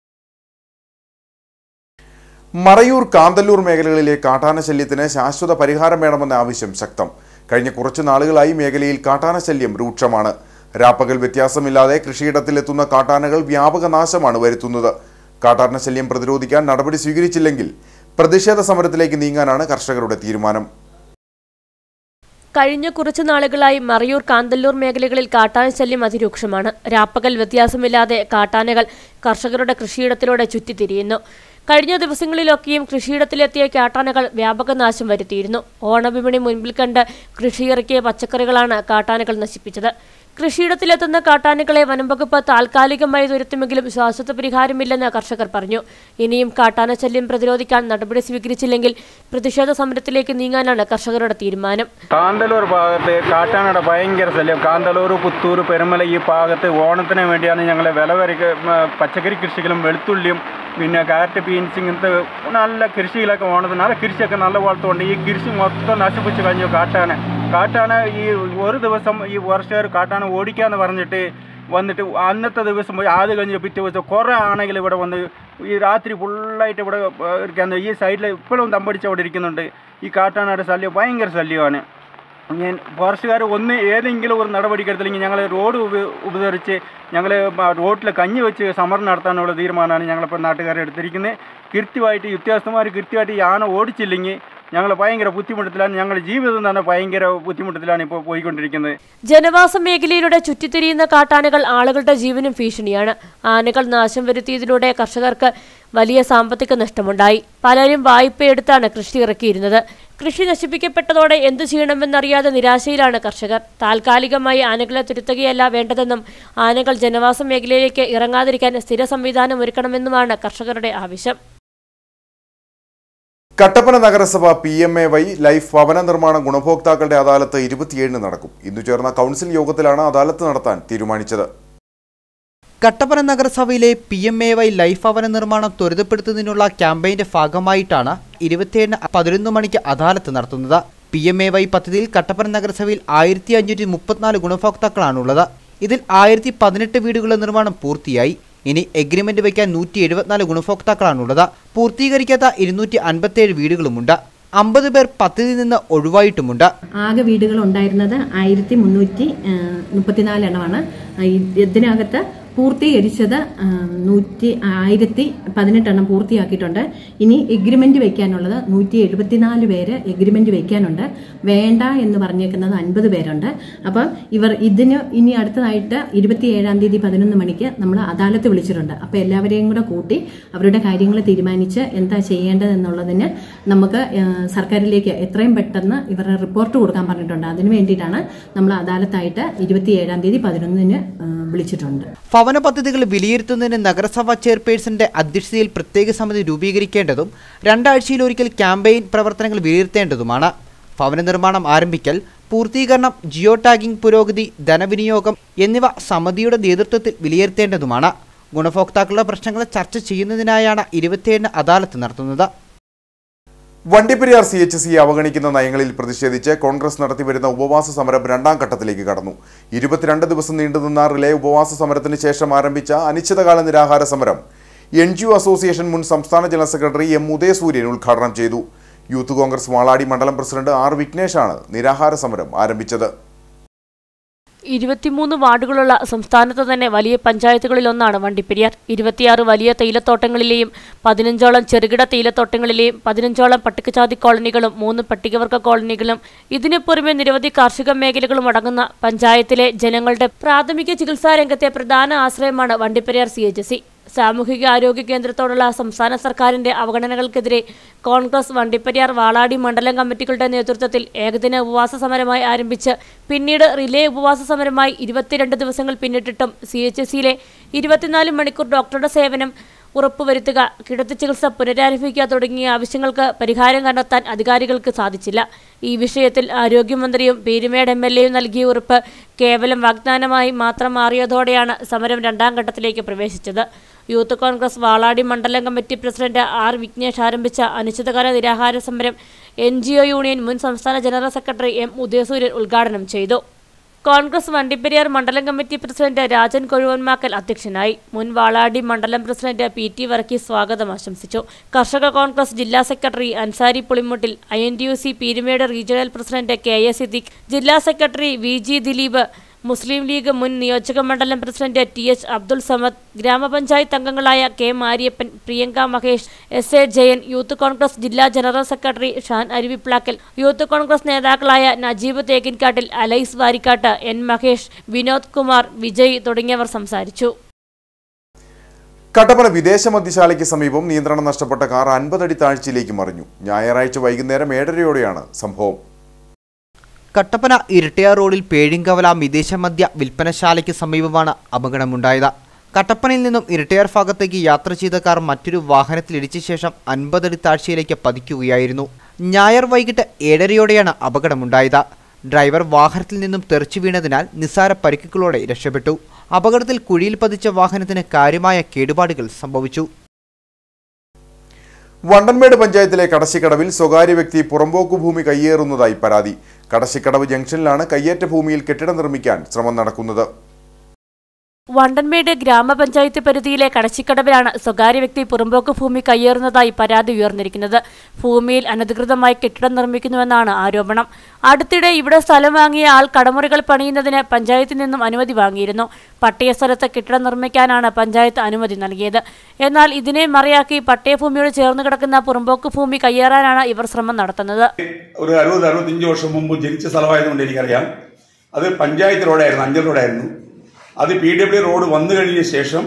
മറയൂർ കാന്തല്ലൂർ മേഖലകളിലെ കാട്ടാന ശല്യത്തിന് ശാശ്വത പരിഹാരം വേണമെന്ന ആവശ്യം ശക്തം കഴിഞ്ഞ കുറച്ചു നാളുകളായി മേഖലയിൽ കാട്ടാന ശല്യം രൂക്ഷമാണ് രാപ്പകൽ വ്യത്യാസമില്ലാതെ കൃഷിയിടത്തിലെത്തുന്ന കാട്ടാനകൾ വ്യാപക നാശമാണ് വരുത്തുന്നത് കാട്ടാന ശല്യം പ്രതിരോധിക്കാൻ നടപടി സ്വീകരിച്ചില്ലെങ്കിൽ പ്രതിഷേധ സമരത്തിലേക്ക് നീങ്ങാനാണ് കർഷകരുടെ തീരുമാനം കഴിഞ്ഞ കുറച്ചു നാളുകളായി മറയൂർ കാന്തല്ലൂർ മേഖലകളിൽ കാട്ടാന ശല്യം അതിരൂക്ഷമാണ് രാപ്പകൽ വ്യത്യാസമില്ലാതെ കാട്ടാനകൾ കർഷകരുടെ കൃഷിയിടത്തിലൂടെ ചുറ്റിത്തിരിയുന്നു കഴിഞ്ഞ ദിവസങ്ങളിലൊക്കെയും കൃഷിയിടത്തിലെത്തിയ കാട്ടാനകൾ വ്യാപക നാശം വരുത്തിയിരുന്നു ഓണവിപണി മുൻപിൽ കണ്ട് കൃഷിയിറക്കിയ പച്ചക്കറികളാണ് കാട്ടാനകൾ നശിപ്പിച്ചത് കൃഷിയിടത്തിലെത്തുന്ന കാട്ടാനകളെ വനംവകുപ്പ് താൽക്കാലികമായി തുരത്തുമെങ്കിലും ശാശ്വത പരിഹാരമില്ലെന്ന് കർഷകർ പറഞ്ഞു ഇനിയും കാട്ടാന ശല്യം പ്രതിരോധിക്കാൻ നടപടി സ്വീകരിച്ചില്ലെങ്കിൽ പ്രതിഷേധ സമരത്തിലേക്ക് നീങ്ങാനാണ് കർഷകരുടെ തീരുമാനം കാന്തല്ലൂർ ഭാഗത്ത് കാട്ടാനയുടെ ഭയങ്കര ശല്യം കാന്തല്ലൂർ പുത്തൂർ പെരുമല ഈ ഭാഗത്ത് ഓണത്തിന് വേണ്ടിയാണ് ഞങ്ങൾ വിലവരക്ക് പച്ചക്കറി കൃഷികളും വെളുത്തുള്ളിയും പിന്നെ കാരറ്റ് ബീൻസ് ഇങ്ങനത്തെ നല്ല കൃഷിയിലൊക്കെ ഓണത്തിന് നല്ല കൃഷിയൊക്കെ നല്ല വളർത്തുകൊണ്ട് ഈ കൃഷി മൊത്തം നശിപ്പിച്ച് കഴിഞ്ഞു കാട്ടാന കാട്ടാന ഈ ഒരു ദിവസം ഈ വർഷക്കാർ കാട്ടാന ഓടിക്കാന്ന് പറഞ്ഞിട്ട് വന്നിട്ട് അന്നത്തെ ദിവസം പോയി ആദ്യം കഴിഞ്ഞ് പിറ്റേ ദിവസം കുറേ ആണെങ്കിൽ ഇവിടെ വന്ന് ഈ രാത്രി ഫുള്ളായിട്ട് ഇവിടെ ഏഹ്, ഇരിക്കാൻ ഈ സൈഡിൽ ഇപ്പോഴും തമ്പടിച്ച് അവിടെ ഇരിക്കുന്നുണ്ട് ഈ കാട്ടാനയുടെ ശല്യം ഭയങ്കര ശല്യമാണ് ഞാൻ ഫോറസ്റ്റുകാർ ഒന്ന് ഏതെങ്കിലും ഒരു നടപടിക്കെടുത്തില്ലെങ്കിൽ ഞങ്ങൾ റോഡ് ഉപ ഉപകരിച്ച് ഞങ്ങൾ റോഡിൽ കഞ്ഞി വെച്ച് സമരം നടത്താനുള്ള തീരുമാനമാണ് ഞങ്ങളിപ്പോൾ നാട്ടുകാരെ എടുത്തിരിക്കുന്നത് കൃത്യമായിട്ട് ഈ ഉദ്യോഗസ്ഥന്മാർ കൃത്യമായിട്ട് ഈ ആന ഓടിച്ചില്ലെങ്കിൽ ഞങ്ങൾ ഭയങ്കര ബുദ്ധിമുട്ടത്തിലാണ് ഞങ്ങളുടെ ജീവിതം തന്നെ ഭയങ്കര ബുദ്ധിമുട്ടത്തിലാണ് ഇപ്പോൾ പോയിക്കൊണ്ടിരിക്കുന്നത് ജനവാസ മേഖലയിലൂടെ ചുറ്റിത്തിരിയുന്ന കാട്ടാനകൾ ആളുകളുടെ ജീവനും ഭീഷണിയാണ് ആനകൾ നാശം വരുത്തിയതിലൂടെ കർഷകർക്ക് വലിയ സാമ്പത്തിക നഷ്ടമുണ്ടായി പലരും വായ്പയെടുത്താണ് കൃഷി ഇറക്കിയിരുന്നത് കൃഷി നശിപ്പിക്കപ്പെട്ടതോടെ എന്തു ചെയ്യണമെന്നറിയാതെ നിരാശയിലാണ് കർഷകർ താൽക്കാലികമായി ആനകളെ തുരുത്തുകയല്ല വേണ്ടതെന്നും ആനകൾ ജനവാസ മേഖലയിലേക്ക് ഇറങ്ങാതിരിക്കാൻ സ്ഥിര സംവിധാനം ഒരുക്കണമെന്നുമാണ് കർഷകരുടെ ആവശ്യം കട്ടപ്പന നഗരസഭ P M A Y life ഭവന നിർമ്മാണ ഗുണഭോക്താക്കളുടെ അദാലത്ത് ഇരുപത്തിയേഴിന് നടക്കും ഇന്നു ചേർന്ന കൗൺസിൽ യോഗത്തിലാണ് അദാലത്ത് നടത്താൻ തീരുമാനിച്ചത് കട്ടപ്പന നഗരസഭയിലെ P M A Y life ഭവന നിർമ്മാണം ത്വരിതപ്പെടുത്തുന്നതിനുള്ള ക്യാമ്പയിന്റെ ഭാഗമായിട്ടാണ് ഇരുപത്തിയേഴിന് പതിനൊന്ന് മണിക്ക് അദാലത്ത് നടത്തുന്നത് പി എം എ വൈ പദ്ധതിയിൽ കട്ടപ്പന നഗരസഭയിൽ ആയിരത്തി അഞ്ഞൂറ്റി മുപ്പത്തിനാല് ഗുണഭോക്താക്കളാണുള്ളത് ഇതിൽ ആയിരത്തി പതിനെട്ട് വീടുകളുടെ നിർമ്മാണം പൂർത്തിയായി ഇനി എഗ്രിമെന്റ് വയ്ക്കാൻ നൂറ്റി എഴുപത്തിനാല് ഗുണഭോക്താക്കളാണുള്ളത് പൂർത്തീകരിക്കാത്ത ഇരുന്നൂറ്റി അൻപത്തിയേഴ് വീടുകളുമുണ്ട് അമ്പത് പേർ പദ്ധതിയിൽ നിന്ന് ഒഴിവായിട്ടുമുണ്ട് ആകെ വീടുകൾ ഉണ്ടായിരുന്നത് ആയിരത്തി മുന്നൂറ്റി മുപ്പത്തിനാല് എണ്ണമാണ് ഈ- ഇതിനകത്ത് പൂർത്തീകരിച്ചത് ആ, നൂറ്റി ആയിരത്തി പതിനെട്ടെണ്ണം പൂർത്തിയാക്കിയിട്ടുണ്ട് ഇനി എഗ്രിമെന്റ് വെക്കാനുള്ളത് നൂറ്റി എഴുപത്തിനാല് പേര് എഗ്രിമെന്റ് വെക്കാനുണ്ട് വേണ്ട എന്ന് പറഞ്ഞേക്കുന്നത് അൻപത് പേരുണ്ട് അപ്പം ഇവർ ഇതിന് ഇനി അടുത്തതായിട്ട് ഇരുപത്തി ഏഴാം തീയതി പതിനൊന്ന് മണിക്ക് നമ്മൾ അദാലത്ത് വിളിച്ചിട്ടുണ്ട് അപ്പോൾ എല്ലാവരെയും കൂടെ കൂട്ടി അവരുടെ കാര്യങ്ങൾ തീരുമാനിച്ച് എന്താ ചെയ്യേണ്ടതെന്നുള്ളതിന് നമുക്ക് ആ, സർക്കാരിലേക്ക് എത്രയും പെട്ടെന്ന് ഇവരുടെ റിപ്പോർട്ട് കൊടുക്കാൻ പറഞ്ഞിട്ടുണ്ട് അതിന് വേണ്ടിയിട്ടാണ് നമ്മൾ അദാലത്തായിട്ട് ഇരുപത്തി ഏഴാം തീയതി പതിനൊന്നിന് ആ, വിളിച്ചിട്ടുണ്ട് ഭവന പദ്ധതികൾ വിലയിരുത്തുന്നതിന് നഗരസഭാ ചെയർപേഴ്സന്റെ അധ്യക്ഷതയിൽ പ്രത്യേക സമിതി രൂപീകരിക്കേണ്ടതും രണ്ടാഴ്ചയിൽ ഒരിക്കൽ ക്യാമ്പയിൻ പ്രവർത്തനങ്ങൾ വിലയിരുത്തേണ്ടതുമാണ് ഭവന നിർമ്മാണം ആരംഭിക്കൽ പൂർത്തീകരണം ജിയോ ടാഗിംഗ് പുരോഗതി ധനവിനിയോഗം എന്നിവ സമിതിയുടെ നേതൃത്വത്തിൽ വിലയിരുത്തേണ്ടതുമാണ് ഗുണഭോക്താക്കളുടെ പ്രശ്നങ്ങൾ ചർച്ച ചെയ്യുന്നതിനായാണ് ഇരുപത്തിയേഴിന് അദാലത്ത് നടത്തുന്നത് വണ്ടിപ്പെരിയാർ സി എച്ച് സി അവഗണിക്കുന്ന നയങ്ങളിൽ പ്രതിഷേധിച്ച് കോൺഗ്രസ് നടത്തിവരുന്ന ഉപവാസ സമരം രണ്ടാം ഘട്ടത്തിലേക്ക് കടന്നു ഇരുപത്തിരണ്ട് ദിവസം നീണ്ടുനിന്ന റിലേ ഉപവാസ സമരത്തിന് ശേഷം ആരംഭിച്ച അനിശ്ചിതകാല നിരാഹാര സമരം എൻ ജി ഒ അസോസിയേഷൻ മുൻ സംസ്ഥാന ജനറൽ സെക്രട്ടറി എം ഉദയസൂര്യൻ ഉദ്ഘാടനം ചെയ്തു യൂത്ത് കോൺഗ്രസ് വാളാടി മണ്ഡലം പ്രസിഡന്റ് ആർ വിഘ്നേഷാണ് നിരാഹാര സമരം ആരംഭിച്ചത് ഇരുപത്തിമൂന്ന് വാർഡുകളുള്ള സംസ്ഥാനത്ത് തന്നെ വലിയ പഞ്ചായത്തുകളിലൊന്നാണ് വണ്ടിപ്പെരിയാർ ഇരുപത്തിയാറ് വലിയ തേയിലത്തോട്ടങ്ങളിലെയും പതിനഞ്ചോളം ചെറുകിട തേയിലത്തോട്ടങ്ങളിലെയും പതിനഞ്ചോളം പട്ടികജാതി കോളനികളും മൂന്ന് പട്ടികവർഗ കോളനികളും ഇതിനു പുറമെ നിരവധി കാർഷിക മേഖലകളും അടങ്ങുന്ന പഞ്ചായത്തിലെ ജനങ്ങളുടെ പ്രാഥമിക ചികിത്സാ രംഗത്തെ പ്രധാന ആശ്രയമാണ് വണ്ടിപ്പെരിയാർ സി എച്ച് സി സാമൂഹിക ആരോഗ്യ കേന്ദ്രത്തോടുള്ള സംസ്ഥാന സർക്കാരിന്റെ അവഗണനകൾക്കെതിരെ കോൺഗ്രസ് വണ്ടിപ്പെരിയാർ വാളാടി മണ്ഡലം കമ്മിറ്റികളുടെ നേതൃത്വത്തിൽ ഏകദിന ഉപവാസ സമരമായി ആരംഭിച്ച് പിന്നീട് റിലേ ഉപവാസ സമരമായി ഇരുപത്തിരണ്ട് ദിവസങ്ങൾ പിന്നിട്ടിട്ടും സി എച്ച് സിയിലെ ഇരുപത്തിനാല് മണിക്കൂർ ഡോക്ടറുടെ സേവനം ഉറപ്പുവരുത്തുക കിടത്തി ചികിത്സ പുനരാരംഭിക്കുക തുടങ്ങിയ ആവശ്യങ്ങൾക്ക് പരിഹാരം കണ്ടെത്താൻ അധികാരികൾക്ക് സാധിച്ചില്ല ഈ വിഷയത്തിൽ ആരോഗ്യമന്ത്രിയും പീരുമേട് എം എൽ എയും നൽകിയ ഉറപ്പ് കേവലം വാഗ്ദാനമായി മാത്രം മാറിയതോടെയാണ് സമരം രണ്ടാം ഘട്ടത്തിലേക്ക് പ്രവേശിച്ചത് യൂത്ത് കോൺഗ്രസ് വാളാടി മണ്ഡലം കമ്മിറ്റി പ്രസിഡന്റ് ആർ വിഘ്നേഷ് ആരംഭിച്ച അനിശ്ചിതകാല നിരാഹാര സമരം എൻ യൂണിയൻ മുൻ സംസ്ഥാന ജനറൽ സെക്രട്ടറി എം ഉദയസൂര്യൻ ഉദ്ഘാടനം ചെയ്തു കോൺഗ്രസ് വണ്ടിപ്പെരിയാർ മണ്ഡലം കമ്മിറ്റി പ്രസിഡന്റ് രാജൻ കൊഴുവന്മാക്കൽ അധ്യക്ഷനായി മുൻ വാളാടി മണ്ഡലം പ്രസിഡന്റ് പി ടി വർഗീസ് സ്വാഗതം ആശംസിച്ചു കർഷക കോൺഗ്രസ് ജില്ലാ secretary Ansari Pulimuttil I N T U C Peermade regional president K A Siddique ജില്ലാ secretary V G Dileep Muslim League മുൻ നിയോജക മണ്ഡലം president T H Abdul Samad ഗ്രാമപഞ്ചായത്ത് അംഗങ്ങളായ K Mariappan Priyanka Mahesh S A Jayan Youth Congress ജില്ലാ ജനറൽ സെക്രട്ടറി ഷാൻ അരുവിപ്ലാക്കൽ യൂത്ത് കോൺഗ്രസ് നേതാക്കളായ നജീബ് തേക്കിൻകാട്ടിൽ അലൈസ് വാരിക്കാട്ട് എൻ മഹേഷ് വിനോദ് കുമാർ വിജയ് തുടങ്ങിയവർ സംസാരിച്ചു കട്ടപ്പന വിദേശ മദ്യശാലയ്ക്ക് സമീപം നിയന്ത്രണം നഷ്ടപ്പെട്ട കാർ അൻപതടി താഴ്ചയിലേക്ക് മറിഞ്ഞു ഞായറാഴ്ച വൈകുന്നേരം ഏഴരയോടെയാണ് സംഭവം കട്ടപ്പന ഇരട്ടയാർ റോഡിൽ പേഴിങ്കവല വിദേശ മദ്യ വിൽപ്പനശാലയ്ക്ക് സമീപമാണ് അപകടമുണ്ടായത് കട്ടപ്പനയിൽ നിന്നും ഇരട്ടയാർ ഭാഗത്തേക്ക് യാത്ര ചെയ്ത കാർ മറ്റൊരു വാഹനത്തിലിടിച്ച ശേഷം അൻപതടി താഴ്ചയിലേക്ക് പതിക്കുകയായിരുന്നു ഞായർ വൈകിട്ട് ഏഴരയോടെയാണ് അപകടമുണ്ടായത് ഡ്രൈവർ വാഹനത്തിൽ നിന്നും തെറിച്ചു വീണതിനാൽ നിസ്സാര പരിക്കുകളോടെ രക്ഷപ്പെട്ടു അപകടത്തിൽ കുഴിയിൽ പതിച്ച വാഹനത്തിന് കാര്യമായ കേടുപാടുകൾ സംഭവിച്ചു വണ്ടൻമേട് പഞ്ചായത്തിലെ കടശിക്കടവിൽ സ്വകാര്യ വ്യക്തി പുറമ്പോക്കു ഭൂമി കയ്യേറുന്നതായി പരാതി കടശിക്കടവ് ജംഗ്ഷനിലാണ് കയ്യേറ്റ ഭൂമിയിൽ കെട്ടിടം നിർമ്മിക്കാൻ ശ്രമം നടക്കുന്നത് വണ്ടൻമേട് ഗ്രാമപഞ്ചായത്ത് പരിധിയിലെ കടച്ചിക്കടവിലാണ് സ്വകാര്യ വ്യക്തി പുറമ്പോക്ക് ഭൂമി കയ്യേറുന്നതായി പരാതി ഉയർന്നിരിക്കുന്നത് ഭൂമിയിൽ അനധികൃതമായി കെട്ടിടം നിർമ്മിക്കുന്നുവെന്നാണ് ആരോപണം അടുത്തിടെ ഇവിടെ സ്ഥലം വാങ്ങിയ ആൾ കടമുറികൾ പണിയുന്നതിന് പഞ്ചായത്തിൽ നിന്നും അനുമതി വാങ്ങിയിരുന്നു പട്ടയ സ്ഥലത്ത് കെട്ടിടം നിർമ്മിക്കാനാണ് പഞ്ചായത്ത് അനുമതി നൽകിയത് എന്നാൽ ഇതിനെ മറിയാക്കി പട്ടയഭൂമിയോട് ചേർന്ന് കിടക്കുന്ന പുറമ്പോക്ക് ഭൂമി കയ്യേറാനാണ് ഇവർ ശ്രമം നടത്തുന്നത് ഒരു അറുപത് അറുപത്തിയഞ്ച് വർഷം മുമ്പ് ജനിച്ച സ്ഥലമായതുകൊണ്ട് എനിക്കറിയാം അത് പഞ്ചായത്ത് റോഡായിരുന്നു അഞ്ചൽ റോഡായിരുന്നു അത് പി ഡബ്ല്യു റോഡ് വന്നു കഴിഞ്ഞ ശേഷം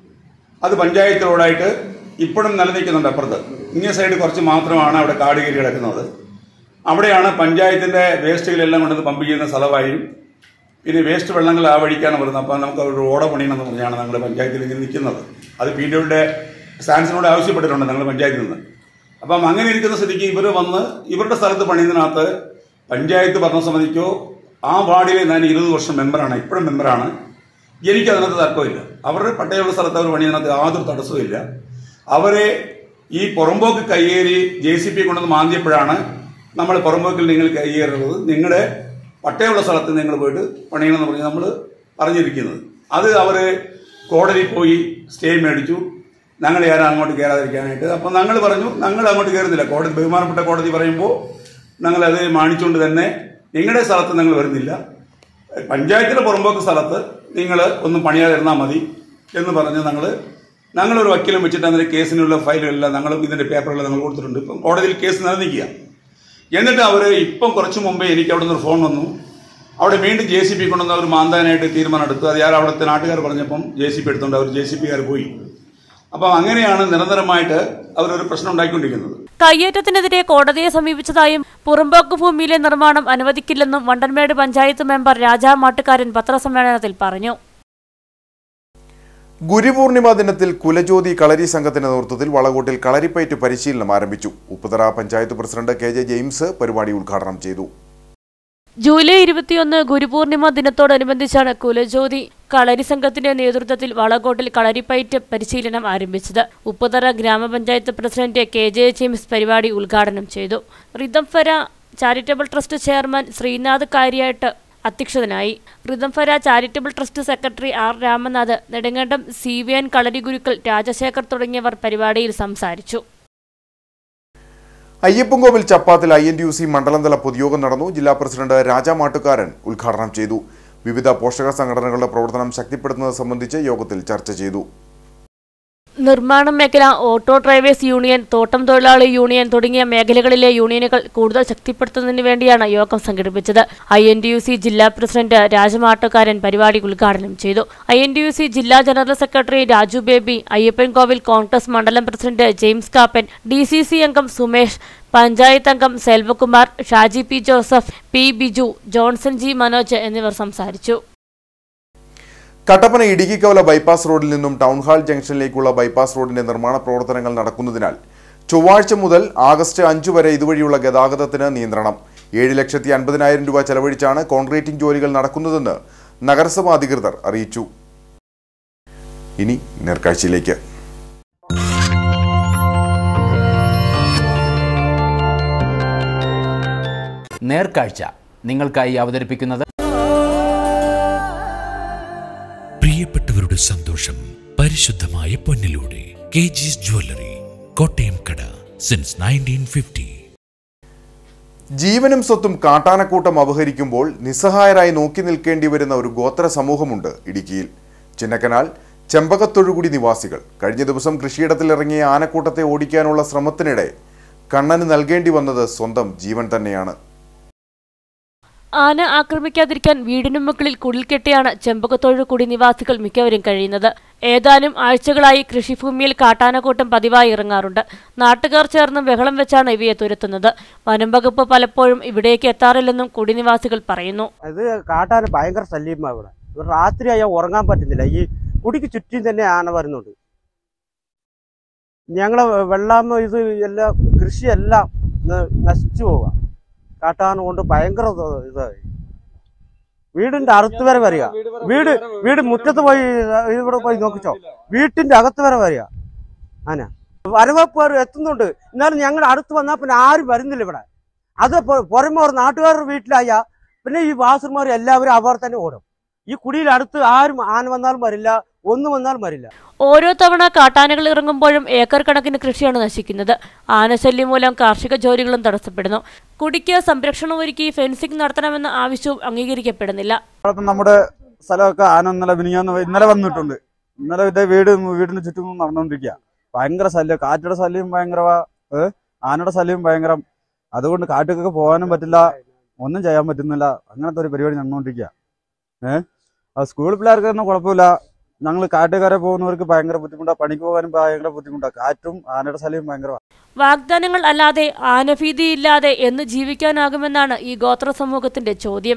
അത് പഞ്ചായത്ത് റോഡായിട്ട് ഇപ്പോഴും നിലനിൽക്കുന്നുണ്ട് അപ്പുറത്ത് ഇങ്ങേ സൈഡ് കുറച്ച് മാത്രമാണ് അവിടെ കാട് കയറി കിടക്കുന്നത് അവിടെയാണ് പഞ്ചായത്തിന്റെ വേസ്റ്റുകളെല്ലാം കൊണ്ടത് പമ്പ് ചെയ്യുന്ന സ്ഥലമായും പിന്നെ വേസ്റ്റ് വെള്ളങ്ങൾ ആ വഴിക്കാണ് വരുന്നത് അപ്പം നമുക്ക് ഒരു റോഡ് പണിയണമെന്ന് പറഞ്ഞാണ് ഞങ്ങൾ പഞ്ചായത്തിൽ ഇങ്ങനെ നിൽക്കുന്നത് അത് പി ഡബ്ല്യുടെ സ്റ്റാൻസിനോട് ആവശ്യപ്പെട്ടിട്ടുണ്ട് ഞങ്ങൾ പഞ്ചായത്തിൽ നിന്ന് അപ്പം അങ്ങനെ ഇരിക്കുന്ന സ്ഥിതിക്ക് ഇവർ വന്ന് ഇവരുടെ സ്ഥലത്ത് പണിയുന്നതിനകത്ത് പഞ്ചായത്ത് ഭരണസമിതിക്കോ ആ വാർഡിലെ ഞാൻ ഇരുപത് വർഷം മെമ്പറാണ് ഇപ്പോഴും മെമ്പറാണ് എനിക്ക് അതിനകത്ത് തർക്കമില്ല അവരുടെ പട്ടയമുള്ള സ്ഥലത്ത് അവർ പണിയുന്നതിനകത്ത് യാതൊരു തടസ്സമില്ല അവരെ ഈ പുറമ്പോക്ക് കയ്യേറി ജെ സി പി കൊണ്ടുവന്ന് മാന്തിയപ്പോഴാണ് നമ്മൾ പുറമ്പോക്കിൽ നിങ്ങൾ കയ്യേറുന്നത് നിങ്ങളുടെ പട്ടയമുള്ള സ്ഥലത്ത് നിങ്ങൾ പോയിട്ട് പണിയണമെന്ന് പറഞ്ഞ് നമ്മൾ പറഞ്ഞിരിക്കുന്നത് അത് അവർ കോടതി പോയി സ്റ്റേ മേടിച്ചു ഞങ്ങൾ ആരും അങ്ങോട്ട് കയറാതിരിക്കാനായിട്ട് അപ്പം ഞങ്ങൾ പറഞ്ഞു ഞങ്ങൾ അങ്ങോട്ട് കയറുന്നില്ല കോടതി ബഹുമാനപ്പെട്ട കോടതി പറയുമ്പോൾ ഞങ്ങളത് മാനിച്ചുകൊണ്ട് തന്നെ നിങ്ങളുടെ സ്ഥലത്ത് നിങ്ങൾ വരുന്നില്ല പഞ്ചായത്തിലെ പുറമ്പോക്ക് സ്ഥലത്ത് നിങ്ങൾ ഒന്നും പണിയാതിരുന്നാൽ മതി എന്ന് പറഞ്ഞ് ഞങ്ങൾ ഞങ്ങളൊരു വക്കീലും വെച്ചിട്ട് അതിന്റെ കേസിനുള്ള ഫയലുകളെല്ലാം ഞങ്ങളും ഇതിന്റെ പേപ്പറുകൾ ഞങ്ങൾ കൊടുത്തിട്ടുണ്ട് ഇപ്പം കോടതിയിൽ കേസ് നിലനിൽക്കുക എന്നിട്ട് അവർ ഇപ്പം കുറച്ച് മുമ്പേ എനിക്ക് അവിടെ നിന്ന് ഒരു ഫോൺ വന്നു അവിടെ വീണ്ടും ജെ സി പി കൊണ്ടുവന്ന് അവർ മാന്താനായിട്ട് തീരുമാനം എടുത്തു അത് ഞാൻ അവിടുത്തെ നാട്ടുകാർ പറഞ്ഞപ്പം ജെ സി പി എടുത്തുകൊണ്ട് അവർ ജെ സി പിക്കാർ പോയി അപ്പം അങ്ങനെയാണ് നിരന്തരമായിട്ട് അവരൊരു പ്രശ്നം ഉണ്ടാക്കിക്കൊണ്ടിരിക്കുന്നത് കയ്യേറ്റത്തിനെതിരെ കോടതിയെ സമീപിച്ചതായും പുറമ്പോക്ക് ഭൂമിയിലെ നിർമ്മാണം അനുവദിക്കില്ലെന്നും വണ്ടൻമേട് പഞ്ചായത്ത് മെമ്പർ രാജാ മാട്ടുകാരൻ പത്രസമ്മേളനത്തിൽ പറഞ്ഞു ഗുരുപൂർണിമ ദിനത്തിൽ കുലജ്യോതി കളരി സംഘത്തിന്റെ നേതൃത്വത്തിൽ വളകോട്ടിൽ കളരിപ്പയറ്റ് പരിശീലനം ആരംഭിച്ചു Upputhara panchayat president K J James പരിപാടി ഉദ്ഘാടനം ചെയ്തു ജൂലൈ ഇരുപത്തിയൊന്ന് ഗുരുപൂർണിമ ദിനത്തോടനുബന്ധിച്ചാണ് കുലജ്യോതി കളരി സംഘത്തിന്റെ നേതൃത്വത്തിൽ വളകോട്ടിൽ കളരിപ്പയറ്റ് പരിശീലനം ആരംഭിച്ചത് ഉപ്പുതറ ഗ്രാമപഞ്ചായത്ത് പ്രസിഡന്റ് കെ ജെ ജെയിംസ് പരിപാടി ഉദ്ഘാടനം ചെയ്തു റിതംഫര ചാരിറ്റബിൾ ട്രസ്റ്റ് ചെയർമാൻ ശ്രീനാഥ് കാര്യായിട്ട് അധ്യക്ഷതനായി റിതംഫര charitable trust secretary R Ramanath Nedumkandam C V N കളരി ഗുരുക്കൾ രാജശേഖർ തുടങ്ങിയവർ പരിപാടിയിൽ സംസാരിച്ചു അയ്യപ്പൻകോവിൽ ചപ്പാത്തിൽ I N T U C മണ്ഡലംതല പൊതുയോഗം നടന്നു ജില്ലാ പ്രസിഡന്റ് രാജാ മാട്ടുകാരൻ ഉദ്ഘാടനം ചെയ്തു വിവിധ പോഷക സംഘടനകളുടെ പ്രവർത്തനം ശക്തിപ്പെടുത്തുന്നത് സംബന്ധിച്ച് യോഗത്തിൽ ചർച്ച ചെയ്തു നിർമ്മാണ മേഖല ഓട്ടോ ഡ്രൈവേഴ്സ് യൂണിയൻ തോട്ടം തൊഴിലാളി യൂണിയൻ തുടങ്ങിയ മേഖലകളിലെ യൂണിയനുകൾ കൂടുതൽ ശക്തിപ്പെടുത്തുന്നതിന് വേണ്ടിയാണ് യോഗം സംഘടിപ്പിച്ചത് I N T U C ജില്ലാ പ്രസിഡന്റ് രാജമാട്ടുകാരൻ പരിപാടി ഉദ്ഘാടനം ചെയ്തു I N T U C ജില്ലാ ജനറൽ സെക്രട്ടറി രാജു ബേബി അയ്യപ്പൻകോവിൽ കോൺഗ്രസ് മണ്ഡലം president James Kappan D C C അംഗം സുമേഷ് പഞ്ചായത്ത് അംഗം Selvakumar Shaji P Joseph P Biju Johnson G Manoj എന്നിവർ സംസാരിച്ചു കട്ടപ്പന ഇടുക്കിക്കവല ബൈപ്പാസ് റോഡിൽ നിന്നും ടൗൺ ഹാൾ ജംഗ്ഷനിലേക്കുള്ള ബൈപ്പാസ് റോഡിന്റെ നിർമ്മാണ പ്രവർത്തനങ്ങൾ നടക്കുന്നതിനാൽ ചൊവ്വാഴ്ച മുതൽ ആഗസ്റ്റ് അഞ്ചു വരെ ഇതുവഴിയുള്ള ഗതാഗതത്തിന് നിയന്ത്രണം ഏഴ് ലക്ഷത്തി അൻപതിനായിരം രൂപ ചെലവഴിച്ചാണ് കോൺക്രീറ്റിംഗ് ജോലികൾ നടക്കുന്നതെന്ന് നഗരസഭാ അധികൃതർ അറിയിച്ചു ഇനി നേർക്കാഴ്ചയിലേക്ക് നേർക്കാഴ്ച നിങ്ങൾക്കായി അവതരിപ്പിക്കുന്നത് പ്രിയപ്പെട്ടവരുടെ സന്തോഷം പരിശുദ്ധമായ പൊന്നിലൂടെ കെ ജിസ് ജ്വല്ലറി കോട്ടയം കട സിൻസ് നയൻറ്റീൻ ഫിഫ്റ്റി ജീവനും സ്വത്തും കാട്ടാനക്കൂട്ടം അപഹരിക്കുമ്പോൾ നിസ്സഹായരായി നോക്കി നിൽക്കേണ്ടി വരുന്ന ഒരു ഗോത്ര സമൂഹമുണ്ട് ഇടുക്കിയിൽ ചിന്നക്കനാൽ ചെമ്പകത്തൊഴുകുടി നിവാസികൾ കഴിഞ്ഞ ദിവസം കൃഷിയിടത്തിലിറങ്ങിയ ആനക്കൂട്ടത്തെ ഓടിക്കാനുള്ള ശ്രമത്തിനിടെ കണ്ണന് നൽകേണ്ടി വന്നത് സ്വന്തം ജീവൻ തന്നെയാണ് ആന ആക്രമിക്കാതിരിക്കാൻ വീടിനു മുകളിൽ കുടിൽ കെട്ടിയാണ് ചെമ്പകത്തോഴു കുടി നിവാസികൾ മിക്കവരും കഴിയുന്നത് ഏതാനും ആഴ്ചകളായി കൃഷിഭൂമിയിൽ കാട്ടാനക്കൂട്ടം പതിവായി ഇറങ്ങാറുണ്ട് നാട്ടുകാർ ചേർന്ന് ബഹളം വെച്ചാണ് ഇവയെ തുരത്തുന്നത് വനം വകുപ്പ് പലപ്പോഴും ഇവിടേക്ക് എത്താറില്ലെന്നും കുടിനിവാസികൾ പറയുന്നു ഇത് കാട്ടാന ഭയങ്കര ശല്യമാണ് ഇവിടെ ഇവിടെ രാത്രിയായാൽ ഉറങ്ങാൻ പറ്റുന്നില്ല ഈ കുടിക്ക് ചുറ്റും തന്നെ ആന വരുന്നുണ്ട് ഞങ്ങളെ വെള്ളം ഇത് എല്ലാം കൃഷിയെല്ലാം ന- നശിച്ചു പോവുക കാട്ടാന കൊണ്ട് ഭയങ്കര ഇത് ഇതായി വീടിന്റെ അടുത്ത് വരെ വരിക വീട് വീട് മുറ്റത്ത് പോയി ഇവിടെ പോയി നോക്കിച്ചോ വീട്ടിന്റെ അകത്ത് വരെ വരിക ആന വരവപ്പുകാർ എത്തുന്നുണ്ട് എന്നാലും ഞങ്ങൾ അടുത്ത് വന്നാൽ പിന്നെ ആരും വരുന്നില്ല ഇവിടെ അത് പൊ- പുറമെ ഒരു നാട്ടുകാരുടെ വീട്ടിലായ പിന്നെ ഈ വാസുമാർ എല്ലാവരും അവർ തന്നെ ഓടും ഈ കുടിയിൽ അടുത്ത് ആരും ആന വന്നാലും വരില്ല ഒന്നും വന്നാലും വരില്ല ഓരോ തവണ കാട്ടാനകൾ ഇറങ്ങുമ്പോഴും ഏക്കർ കണക്കിന് കൃഷിയാണ് നശിക്കുന്നത് ആനശല്യം മൂലം കാർഷിക ജോലികളും തടസ്സപ്പെടുന്നു കുടിക്ക് സംരക്ഷണം ഒരുക്കി ഫെൻസിംഗ് നടത്തണമെന്ന ആവശ്യവും അംഗീകരിക്കപ്പെടുന്നില്ല ഇപ്പം നമ്മുടെ സ്ഥലമൊക്കെ ആന ഇന്നലെ മിനിഞ്ഞാന്ന് ഇന്നലെ വന്നിട്ടുണ്ട് ഇന്നലെ ഇതേ വീട് വീടിന് ചുറ്റും നടന്നുകൊണ്ടിരിക്കുക ഭയങ്കര ശല്യം കാറ്റുടെ ശല്യം ഭയങ്കര ആനയുടെ ശല്യം ഭയങ്കരം അതുകൊണ്ട് കാട്ടിലൊക്കെ പോകാനും പറ്റില്ല ഒന്നും ചെയ്യാൻ പറ്റുന്നില്ല അങ്ങനത്തെ ഒരു പരിപാടി നടന്നുകൊണ്ടിരിക്കുക ഏഹ് ആ സ്കൂൾ പിള്ളേർക്കൊന്നും കുഴപ്പമില്ല ഞങ്ങൾ കാട്ടുകാരെ പോകുന്നവർക്ക് ഭയങ്കര ബുദ്ധിമുട്ടാണ് പണിക്ക് പോകാനും ഭയങ്കര ബുദ്ധിമുട്ടാണ് കാറ്റും ആനയുടെ ശല്യം ഭയങ്കരമാണ് വാഗ്ദാനങ്ങൾ അല്ലാതെ ആനഭീതിയില്ലാതെ എന്ന് ജീവിക്കാനാകുമെന്നാണ് ഈ ഗോത്ര സമൂഹത്തിന്റെ ചോദ്യം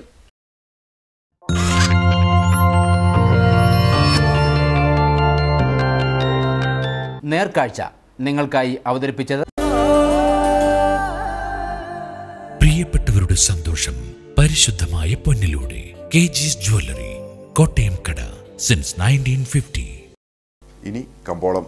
നേർക്കാഴ്ച നിങ്ങൾക്കായി അവതരിപ്പിച്ചത് പ്രിയപ്പെട്ടവരുടെ സന്തോഷം പരിശുദ്ധമായ പൊന്നിലൂടെ കെ ജിസ് ജ്വല്ലറി കോട്ടയം കട സിൻസ് നയൻറ്റീൻ ഫിഫ്റ്റി ഇനി കമ്പോളം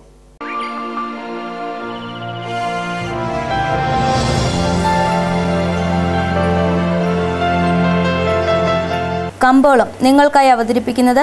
കമ്പോളം നിങ്ങൾക്കായി അവതരിപ്പിക്കുന്നത്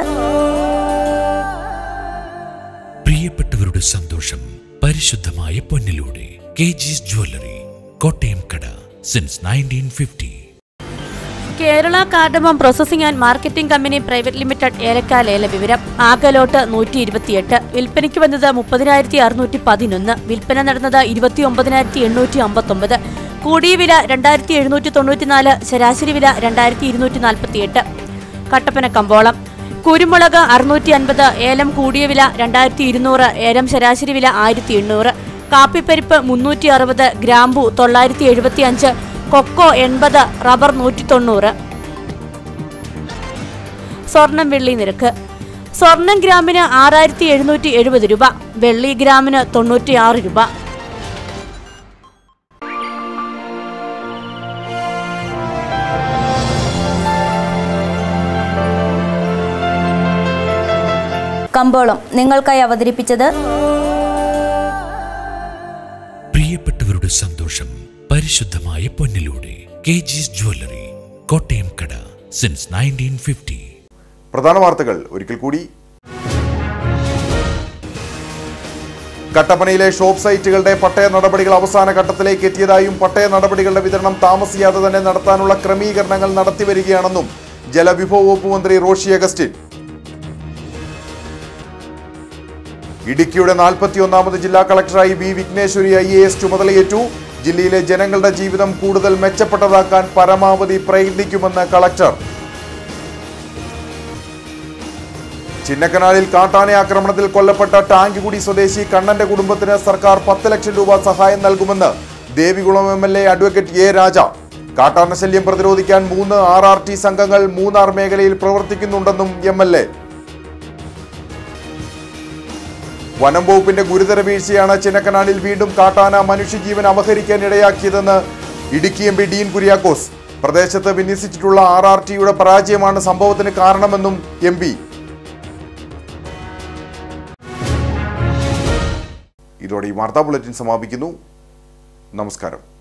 പ്രിയപ്പെട്ടവരുടെ സന്തോഷം പരിശുദ്ധമായ പൊന്നിലൂടെ കെ ജിസ് ജ്വല്ലറി കോട്ടയം കട since nineteen fifty Kerala cardamom processing and marketing company private limited ഏലക്ക ലേല വിവരം ആകെ ലോട്ട് നൂറ്റി ഇരുപത്തിയെട്ട് വിൽപ്പനയ്ക്ക് വന്നത് മുപ്പതിനായിരത്തി അറുന്നൂറ്റി പതിനൊന്ന് വിൽപ്പന നടന്നത് ഇരുപത്തി ഒമ്പതിനായിരത്തി എണ്ണൂറ്റി അമ്പത്തൊമ്പത് കൂടിയ വില രണ്ടായിരത്തി എഴുന്നൂറ്റി തൊണ്ണൂറ്റിനാല് ശരാശരി വില രണ്ടായിരത്തി ഇരുന്നൂറ്റി നാൽപ്പത്തിയെട്ട് കട്ടപ്പന കമ്പോളം കുരുമുളക് അറുന്നൂറ്റി അൻപത് ഏലം കൂടിയ വില രണ്ടായിരത്തി ഇരുന്നൂറ് ഏലം ശരാശരി വില ആയിരത്തി എണ്ണൂറ് കാപ്പിപ്പരിപ്പ് മുന്നൂറ്റി അറുപത് ഗ്രാമ്പു തൊള്ളായിരത്തി എഴുപത്തി അഞ്ച് കൊക്കോ എൺപത് റബ്ബർ നൂറ്റി തൊണ്ണൂറ് സ്വർണം വെള്ളി നിരക്ക് സ്വർണം ഗ്രാമിന് ആറായിരത്തി എഴുന്നൂറ്റി എഴുപത് രൂപ വെള്ളി ഗ്രാമിന് തൊണ്ണൂറ്റിയാറ് രൂപ കമ്പോളം നിങ്ങൾക്കായി അവതരിപ്പിച്ചത് പ്രിയപ്പെട്ടവരുടെ സന്തോഷം പരിശുദ്ധമായ പൊന്നിലൂടെ കെ ജിസ് ജ്വല്ലറി കോട്ടയം കട സിൻസ് നയൻറ്റീൻ ഫിഫ്റ്റി പ്രധാന വാർത്തകൾ ഒരിക്കൽ കൂടി കട്ടപ്പനയിലെ ഷോപ്പ് സൈറ്റുകളുടെ പട്ടയ നടപടികൾ അവസാന ഘട്ടത്തിലേക്ക് എത്തിയതായും പട്ടയ നടപടികളുടെ വിതരണം താമസിയാതെ തന്നെ നടത്താനുള്ള ക്രമീകരണങ്ങൾ നടത്തിവരികയാണെന്നും ജലവിഭവ വകുപ്പ് മന്ത്രി റോഷി അഗസ്റ്റിൻ ഇടുക്കിയുടെ നാൽപ്പത്തിയൊന്നാമത് ജില്ലാ കളക്ടറായി V Vigneshwari I A S ചുമതലയേറ്റു ജില്ലയിലെ ജനങ്ങളുടെ ജീവിതം കൂടുതൽ മെച്ചപ്പെട്ടതാക്കാൻ പരമാവധി പ്രയത്നിക്കുമെന്ന് കളക്ടർ ചിന്നക്കനാലിൽ കാട്ടാന ആക്രമണത്തിൽ കൊല്ലപ്പെട്ട ടാങ്കികുടി സ്വദേശി കണ്ണന്റെ കുടുംബത്തിന് സർക്കാർ പത്ത് ലക്ഷം രൂപ സഹായം നൽകുമെന്ന് Devikulam M L A advocate A Raja കാട്ടാന ശല്യം പ്രതിരോധിക്കാൻ മൂന്ന് ആർ ആർ ടി സംഘങ്ങൾ മൂന്നാർ മേഖലയിൽ പ്രവർത്തിക്കുന്നുണ്ടെന്നും എം എൽ എ വനം വകുപ്പിന്റെ ഗുരുതര വീഴ്ചയാണ് ചിന്നക്കനാലിൽ വീണ്ടും കാട്ടാന മനുഷ്യജീവൻ അപഹരിക്കാൻ ഇടയാക്കിയതെന്ന് ഇടുക്കി എം പി ഡീൻ കുര്യാക്കോസ് പ്രദേശത്ത് വിന്യസിച്ചിട്ടുള്ള ആർ ആർ ടിയുടെ പരാജയമാണ് സംഭവത്തിന് കാരണമെന്നും എം പി ഇതോടെ ഈ വാർത്താ ബുള്ളറ്റിൻ സമാപിക്കുന്നു നമസ്കാരം